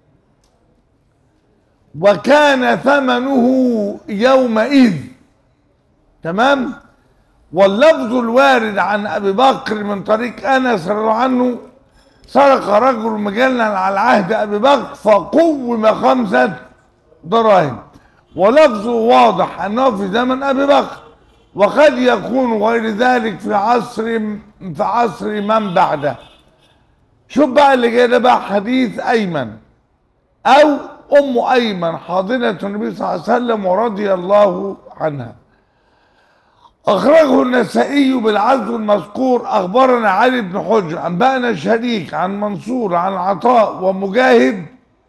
وكان ثمنه يومئذ تمام واللفظ الوارد عن ابي بكر من طريق انس رضي الله عنه سرق رجل مجلا على عهد ابي بكر فقوم خمسه دراهم ولفظه واضح انه في زمن ابي بكر وقد يكون غير ذلك في عصر في عصر من بعده شوف بقى اللي جاي ده بقى حديث ايمن أو أم أيمن حاضنة النبي صلى الله عليه وسلم ورضي الله عنها أخرجه النسائي بالعزو المذكور أخبرنا علي بن حجر أنبأنا شريك عن منصور عن عطاء ومجاهد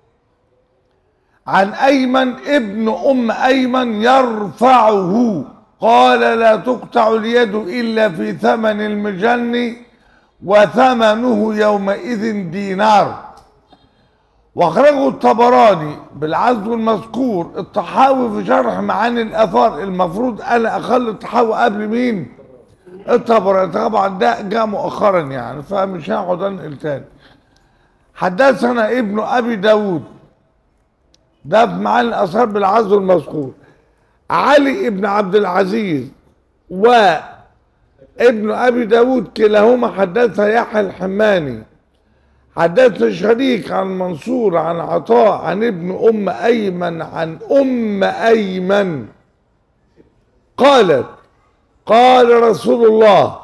عن أيمن ابن أم أيمن يرفعه قال لا تقطع اليد إلا في ثمن المجن وثمنه يومئذ دينار واخرجه الطبراني بالعزو المذكور الطحاوي في شرح معاني الاثار المفروض انا اخلي الطحاوي قبل مين الطبراني طبعا ده جاء مؤخرا يعني فمش هقعد انقل تاني حدثنا ابن ابي داود ده في معاني الاثار بالعزو المذكور علي ابن عبد العزيز وابن ابي داود كلاهما حدثنا يحيى الحماني حدثنا شريك عن منصور عن عطاء عن ابن ام ايمن عن ام ايمن قالت قال رسول الله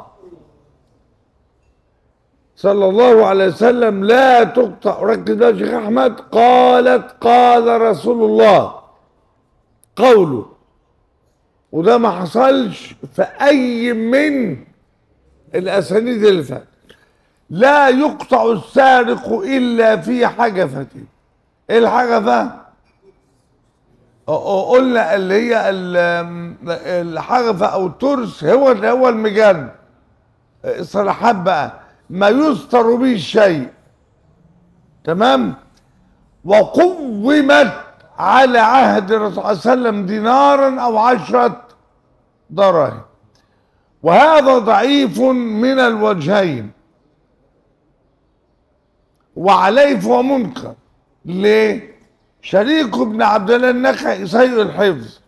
صلى الله عليه وسلم لا تقطع ركز بقى يا شيخ احمد قالت قال رسول الله قوله وده ما حصلش في اي من الاسانيد اللي فاتت لا يقطع السارق الا في حجفته ايه الحجفه أ- أ- قلنا اللي هي ال- الحجفه او الترس هو اللي هو المجن الصلاحات بقى ما يستر به الشيء تمام وقومت على عهد الرسول صلى الله عليه وسلم دينارا او عشرة دراهم وهذا ضعيف من الوجهين وعليه فهو منكر ليه شريك بن عبد الله النخعي سيء الحفظ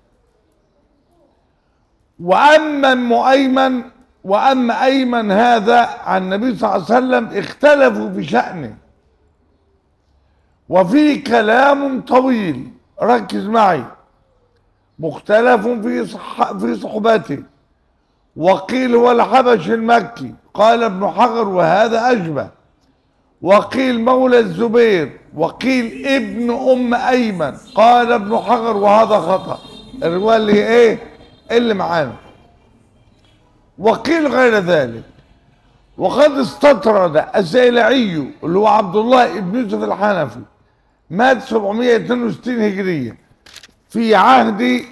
واما ام ايمن واما ايمن هذا عن النبي صلى الله عليه وسلم اختلفوا في شانه وفي كلام طويل ركز معي مختلف في صح في صحبته وقيل هو الحبش المكي قال ابن حجر وهذا اشبه وقيل مولى الزبير وقيل ابن ام ايمن قال ابن حجر وهذا خطا الروايه اللي هي ايه اللي معانا وقيل غير ذلك وقد استطرد الزيلعي اللي هو عبد الله ابن يوسف الحنفي مات 762 هجريه في عهد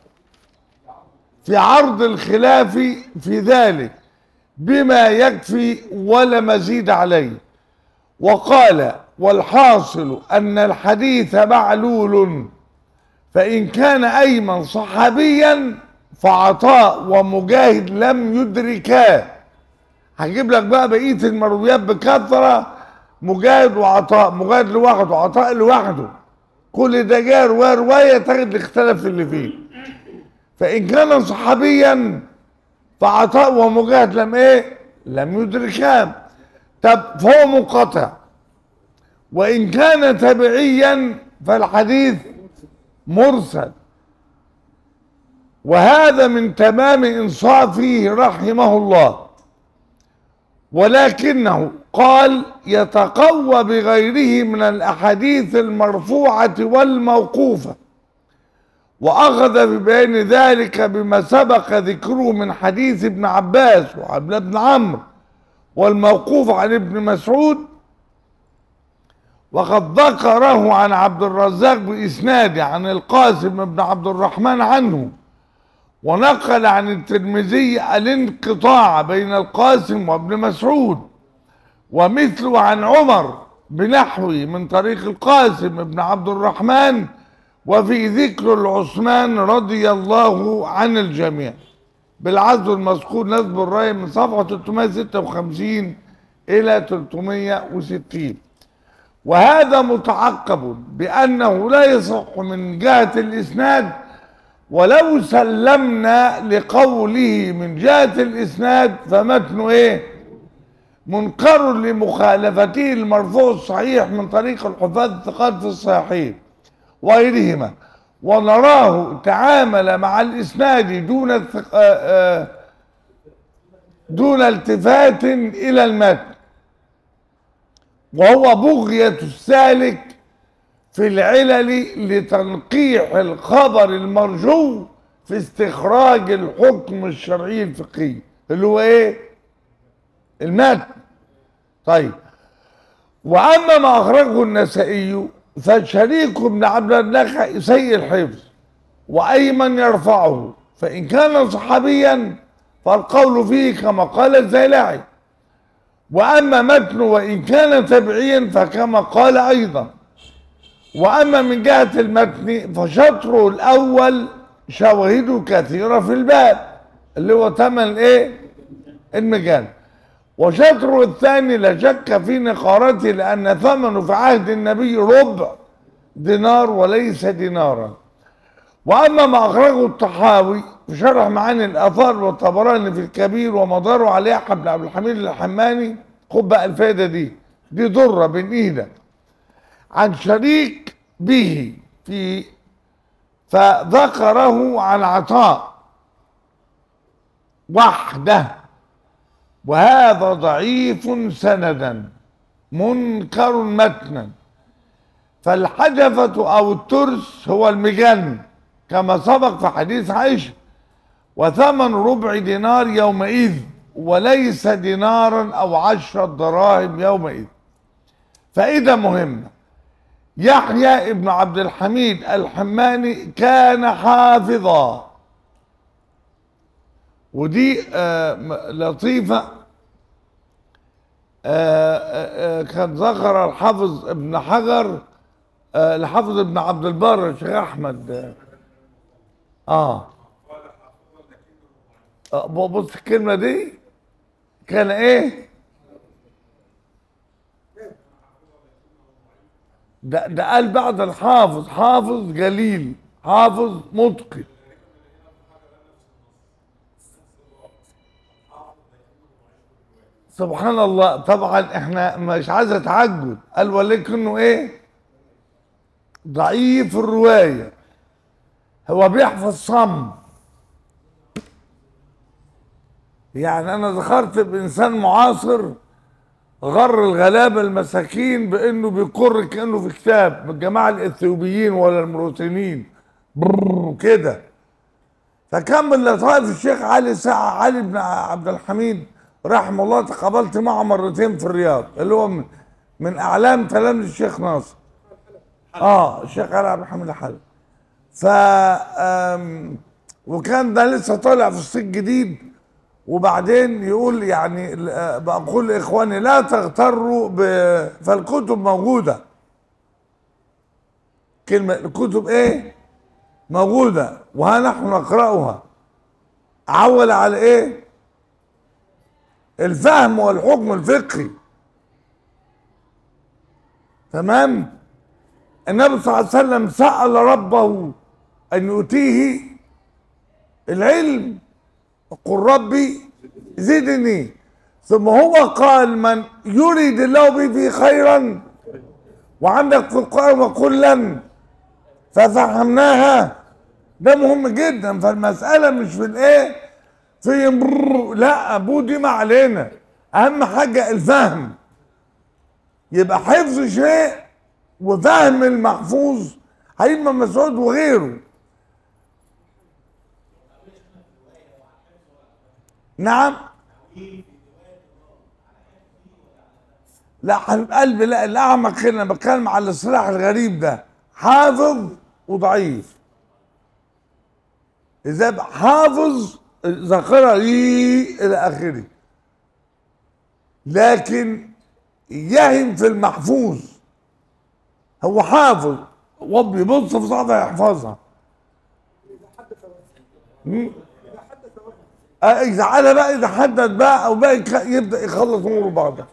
في عرض الخلاف في ذلك بما يكفي ولا مزيد عليه وقال والحاصل أن الحديث معلول فإن كان أيمن صحابيا فعطاء ومجاهد لم يدركا هجيب لك بقى بقية المرويات بكثرة مجاهد وعطاء مجاهد لوحده وعطاء لوحده كل ده جاء رواية رواية تجد الاختلاف اللي فيه فإن كان صحابيا فعطاء ومجاهد لم ايه لم يدركان طب فهو منقطع وإن كان تبعيا فالحديث مرسل وهذا من تمام إنصافه رحمه الله ولكنه قال يتقوى بغيره من الأحاديث المرفوعة والموقوفة وأخذ ببيان ذلك بما سبق ذكره من حديث ابن عباس وعبد الله بن عمرو والموقوف عن ابن مسعود وقد ذكره عن عبد الرزاق بإسناده عن القاسم بن عبد الرحمن عنه ونقل عن الترمذي الانقطاع بين القاسم وابن مسعود ومثله عن عمر بنحوه من طريق القاسم بن عبد الرحمن وفي ذكر العثمان رضي الله عن الجميع بالعزو المذكور نسب الرأي من صفحة 356 إلى 360 وهذا متعقب بأنه لا يصح من جهة الإسناد ولو سلمنا لقوله من جهة الإسناد فمتنه إيه منكر لمخالفته المرفوع الصحيح من طريق الحفاظ الثقات في الصحيحين وغيرهما ونراه تعامل مع الإسناد دون الثق... آه آه دون التفات إلى المتن وهو بغية السالك في العلل لتنقيح الخبر المرجو في استخراج الحكم الشرعي الفقهي اللي هو ايه المتن طيب واما ما اخرجه النسائي فشريك بن عبد النخع سيء الحفظ وايمن يرفعه فان كان صحابيا فالقول فيه كما قال الزيلعي واما متن وان كان تبعيا فكما قال ايضا واما من جهه المتن فشطره الاول شواهده كثيره في الباب اللي هو ثمن ايه المجال وشطره الثاني لا شك في نقارته لان ثمنه في عهد النبي ربع دينار وليس دينارا واما ما اخرجه الطحاوي في شرح معاني الاثار والطبراني في الكبير ومداره على يحيى بن عبد الحميد الحماني خد بقى الفائده دي دي ضره بين ايدك عن شريك به في فذكره عن عطاء وحده وهذا ضعيف سندا منكر متنا فالحجفة أو الترس هو المجن كما سبق في حديث عائشة وثمن ربع دينار يومئذ وليس دينارا أو عشرة دراهم يومئذ فإذا مهمة يحيى ابن عبد الحميد الحماني كان حافظا ودي آه، م- لطيفة آه، آه، آه، كان ذكر الحافظ ابن حجر آه، الحافظ ابن عبد البر الشيخ أحمد آه. اه آه، بص الكلمة دي كان ايه ده ده قال بعد الحافظ حافظ جليل حافظ متقن سبحان الله طبعا احنا مش عايز اتعجب قال ولكنه ايه ضعيف الروايه هو بيحفظ صم يعني انا ذكرت بانسان معاصر غر الغلابه المساكين بانه بيقر كانه في كتاب من الجماعه الاثيوبيين ولا المروتينيين برر كده فكمل لطائف الشيخ علي ساعة علي بن عبد الحميد رحمه الله تقابلت معه مرتين في الرياض اللي هو من, من اعلام تلامذة الشيخ ناصر اه الشيخ علي عبد الحميد الحلب ف آم، وكان ده لسه طالع في الصيف جديد وبعدين يقول يعني آه، بقول لاخواني لا تغتروا ب... فالكتب موجوده كلمه الكتب ايه موجوده وها نحن نقراها عول على ايه الفهم والحكم الفقهي تمام النبي صلى الله عليه وسلم سأل ربه أن يؤتيه العلم قل ربي زدني ثم هو قال من يريد الله به فيه خيرا وعندك في القرآن وقل لن ففهمناها ده مهم جدا فالمسألة مش في الايه في برر. لا ابو دي ما علينا اهم حاجة الفهم يبقى حفظ شيء وفهم المحفوظ هيبقى مسعود وغيره نعم لا حبيب قلبي لا الاعمق هنا أنا بتكلم على الاصطلاح الغريب ده حافظ وضعيف اذا بقى حافظ ذاكره ليه الى اخره لكن يهم في المحفوظ هو حافظ وبيبص في صعبة يحفظها مم. آه، إذا على بقى إذا حدد بقى أو بقى يك- يبدأ يخلص أموره بعضها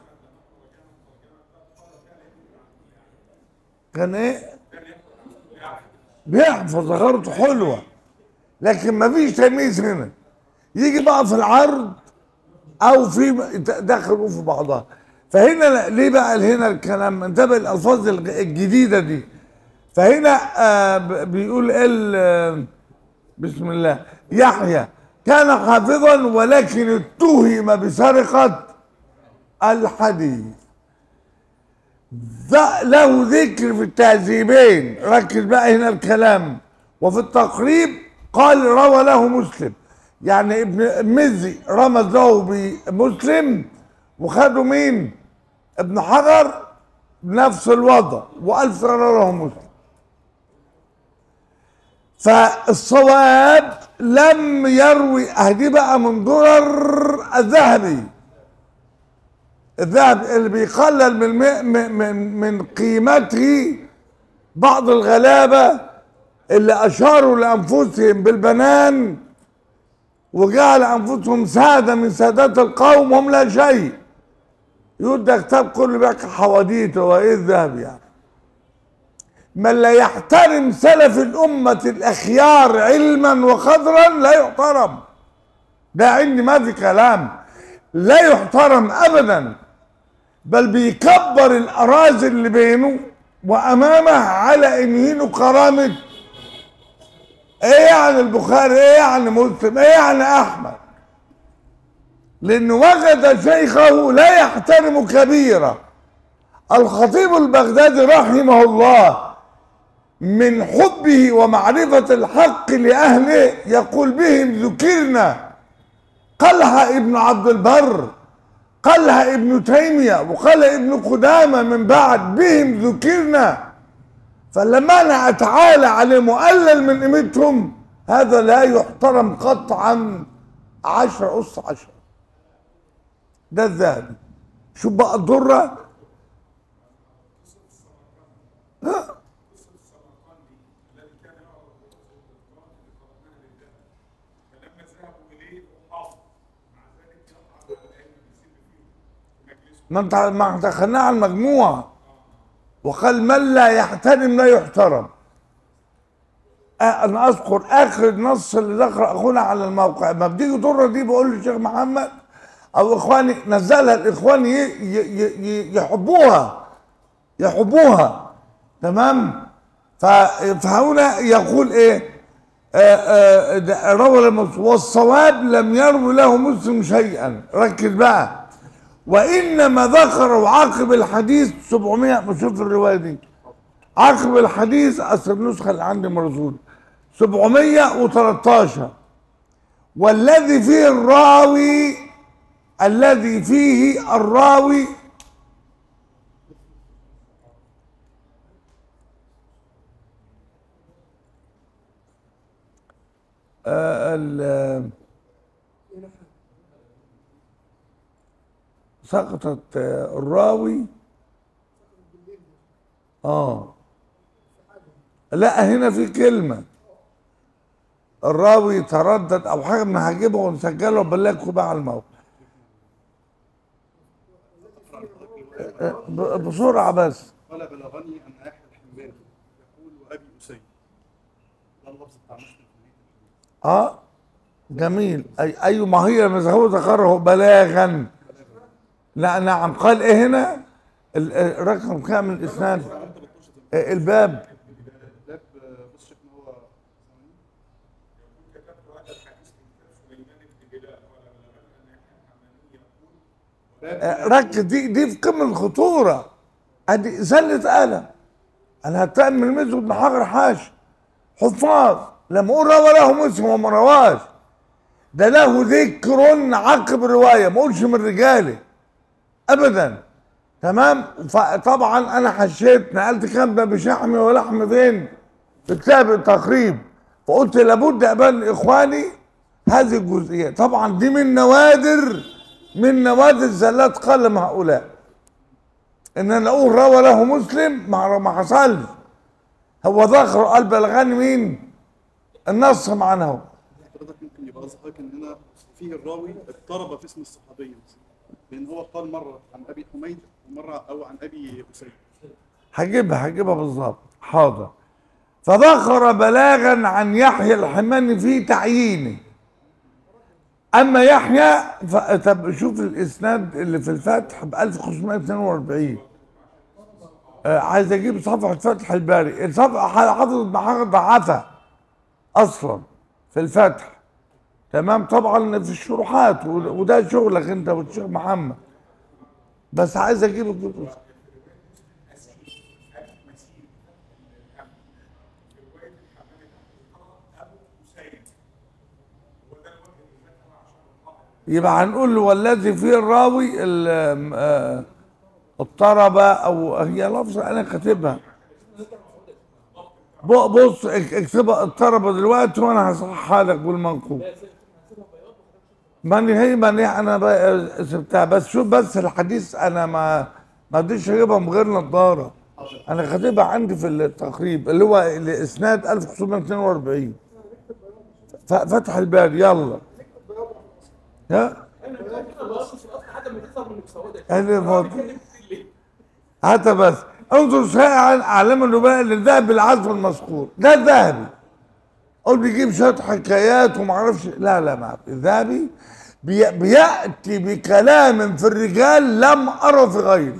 كان إيه؟ بيحفظ ذاكرته حلوة لكن مفيش تمييز هنا يجي بقى في العرض او في دخلوا في بعضها فهنا ليه بقى هنا الكلام انتبه الالفاظ الج- الجديده دي فهنا آه ب- بيقول ال آه، بسم الله يحيى كان حافظا ولكن اتهم بسرقه الحديث ذ- له ذكر في التهذيبين ركز بقى هنا الكلام وفي التقريب قال روى له مسلم يعني ابن مزي رمز له بمسلم وخدوا مين ابن حجر بنفس الوضع وألف روى له مسلم فالصواب لم يروي اهدي بقى من درر الذهبي الذهب اللي بيقلل من من من, من قيمته بعض الغلابه اللي اشاروا لانفسهم بالبنان وجعل انفسهم ساده من سادات القوم وهم لا شيء يقول ده كتاب كله بيحكي حواديت هو ايه الذهب يعني من لا يحترم سلف الأمة الأخيار علما وقدرا لا يحترم ده عندي ما في كلام لا يحترم أبدا بل بيكبر الأراضي اللي بينه وأمامه على إن يهينوا كرامة إيه يعني البخاري إيه يعني مسلم إيه يعني أحمد لأنه وجد شيخه لا يحترم كبيرة الخطيب البغدادي رحمه الله من حبه ومعرفة الحق لأهله يقول بهم ذكرنا قالها ابن عبد البر قالها ابن تيمية وقال ابن قدامة من بعد بهم ذكرنا فلما أنا أتعالى على مؤلل من قيمتهم هذا لا يحترم قطعا عشر أس عشر ده الذهبي شوف بقى الضرة ها فلما ذهبوا اليه وحافظ مع ذلك يقع على الائمه بيسيب فيهم في مجلسه ما انت ما دخلناه على المجموعة وقال من لا يحترم لا يحترم آه، انا اذكر اخر نص اللي ذكر اخونا على الموقع ما بتيجي ضرة دي بقول للشيخ محمد او اخواني نزلها الاخوان ي- ي- ي- ي- يحبوها يحبوها تمام ف- فهنا يقول ايه آه، آه، ده روى المس- والصواب لم يروي له مسلم شيئا ركز بقى وانما ذكروا عقب الحديث 700 بشوف الروايه دي عقب الحديث اصل النسخه اللي عندي مرسول 713 والذي فيه الراوي الذي فيه الراوي آه، ال- سقطت آه، الراوي اه لا هنا في كلمة الراوي تردد او حاجة من هجيبها ونسجلها وبلغكم بقى على الموقع آه، ب- بسرعة بس قال بلغني ان يحيى الحماني يقول وابي اسيد ده اللفظ بتاع مسلم في الحديث. اه جميل اي اي ما هي ما هو ذكره بلاغا لا نعم قال ايه هنا ال- ال- رقم كام الاسناد آه، الباب باب بص شيخنا هو كتبت هذا الحديث من كتاب سليمان بن بلال قال بلغني ان يحيى الحماني يقول آه، ركز دي دي في قمه الخطوره ادي زله قلم انا هتأمل من المسجد بن حجر حاش حفاظ لما اقول روى له مسلم وما رواش ده له ذكر عقب روايه ما اقولش من رجاله ابدا تمام فطبعا انا حشيت نقلت كام ده بشحم ولحم فين في كتاب التقريب فقلت لابد ابان اخواني هذه الجزئيه طبعا دي من نوادر من نوادر زلات قلم هؤلاء ان انا اقول روى له مسلم ما ما حصلش هو ذكر قال بلغني مين النص معنا اهو حضرتك ممكن يبقى قصدك ان هنا فيه الراوي اضطرب في اسم الصحابي مثلا لان هو قال مره عن ابي حميد ومره او عن ابي اسيد هجيبها هجيبها بالظبط حاضر فذكر بلاغا عن يحيى الحماني في تعيينه اما يحيى ف... طب شوف الاسناد اللي في الفتح ب 1542 آه عايز اجيب صفحه فتح الباري الصفحه حضرت محمد ضعفها اصلا في الفتح تمام طبعا في الشروحات وده- وده شغلك انت والشيخ محمد بس عايز اجيب الجزء يبقى هنقول له والذي فيه الراوي ال- آه، اضطرب او هي لفظه انا كاتبها ب- بص اك- اكتبها اضطرب دلوقتي وانا هصححها لك بالمنقول ماني هي ماني انا بقى سبتها بس شوف بس الحديث انا ما ما قدرتش اجيبها من غير نظاره انا كاتبها عندي في التقريب اللي هو الاسناد 1542 ف- فتح الباب يلا ها انا كده بقص في الاصل حتى ما تظهر من المسوده أنا فاضي. اتكلمت ليه؟ هذا بس انظر ساعة اعلام النبلاء للذهب بالعزف المذكور ده الذهبي قول بيجيب شويه حكايات وما اعرفش لا لا ما الذهبي بي- بياتي بكلام في الرجال لم ارى في غيري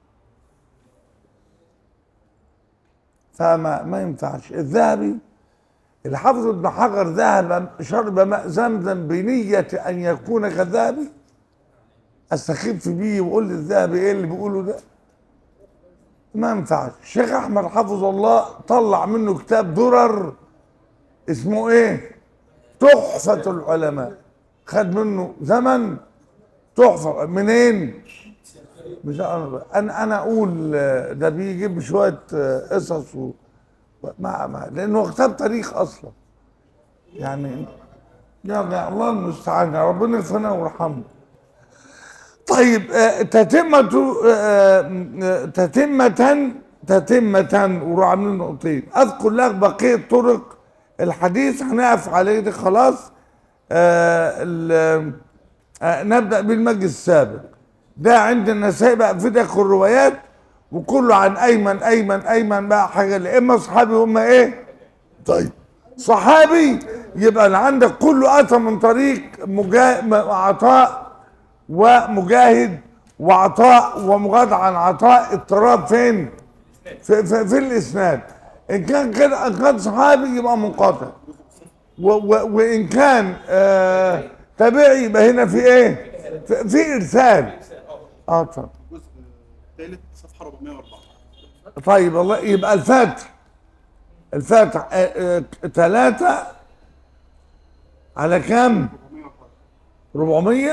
فما ما ينفعش الذهبي الحافظ ابن حجر ذهب شرب ماء زمزم بنية أن يكون كذابي استخف بيه وأقول للذهبي إيه اللي بيقوله ده ما ينفعش الشيخ أحمد حفظه الله طلع منه كتاب درر اسمه إيه تحفة العلماء خد منه زمن تحفة منين مش أنا أنا أنا أقول آه، ده بيجيب شوية آه، قصص و ما ما لأنه كتاب تاريخ أصلا يعني يا الله المستعان يا ربنا يغفرنا ويرحمه طيب آه، تتمة آه، آه، تتمة تتمة وراح عاملين نقطتين اذكر لك بقية طرق الحديث هنقف عليه دي خلاص آه، ال- آه، نبدأ بالمجلس السابق ده عند النسائي بقى في داخل الروايات وكله عن ايمن ايمن ايمن بقى حاجه لا اما اصحابي هم ايه طيب صحابي يبقى اللي عندك كله اتى من طريق مجا... م- عطاء ومجاهد وعطاء ومغاد عن عطاء اضطراب فين في, في, في الاسناد ان كان كده ان كان صحابي يبقى منقطع و و وان كان آه تابعي يبقى هنا في ايه في, في ارسال اه طبعا الجزء الثالث صفحه 404 طيب الله يبقى الفاتح الفاتح ثلاثة على كام؟ 400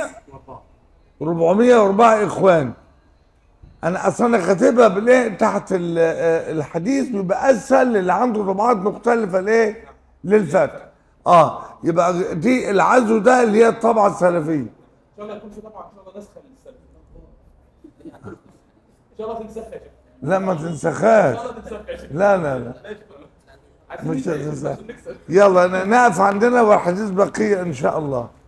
404 اخوان انا اصلا كاتبها بالايه تحت ال- آه، الحديث بيبقى اسهل للي عنده طبعات مختلفه لايه؟ للفتح اه يبقى دي العزو ده اللي هي الطبعه السلفيه ان شاء الله يكون في طبعا ان شاء الله نسخه للسلف ان شاء الله تنسخها يا شيخ لا ما ان تنسخهاش شاء الله تنسخها يا شيخ لا لا لا عايزين مش نكسب، هتنسخ. عايزين نكسب. يلا ن- نقف عندنا والحديث بقيه ان شاء الله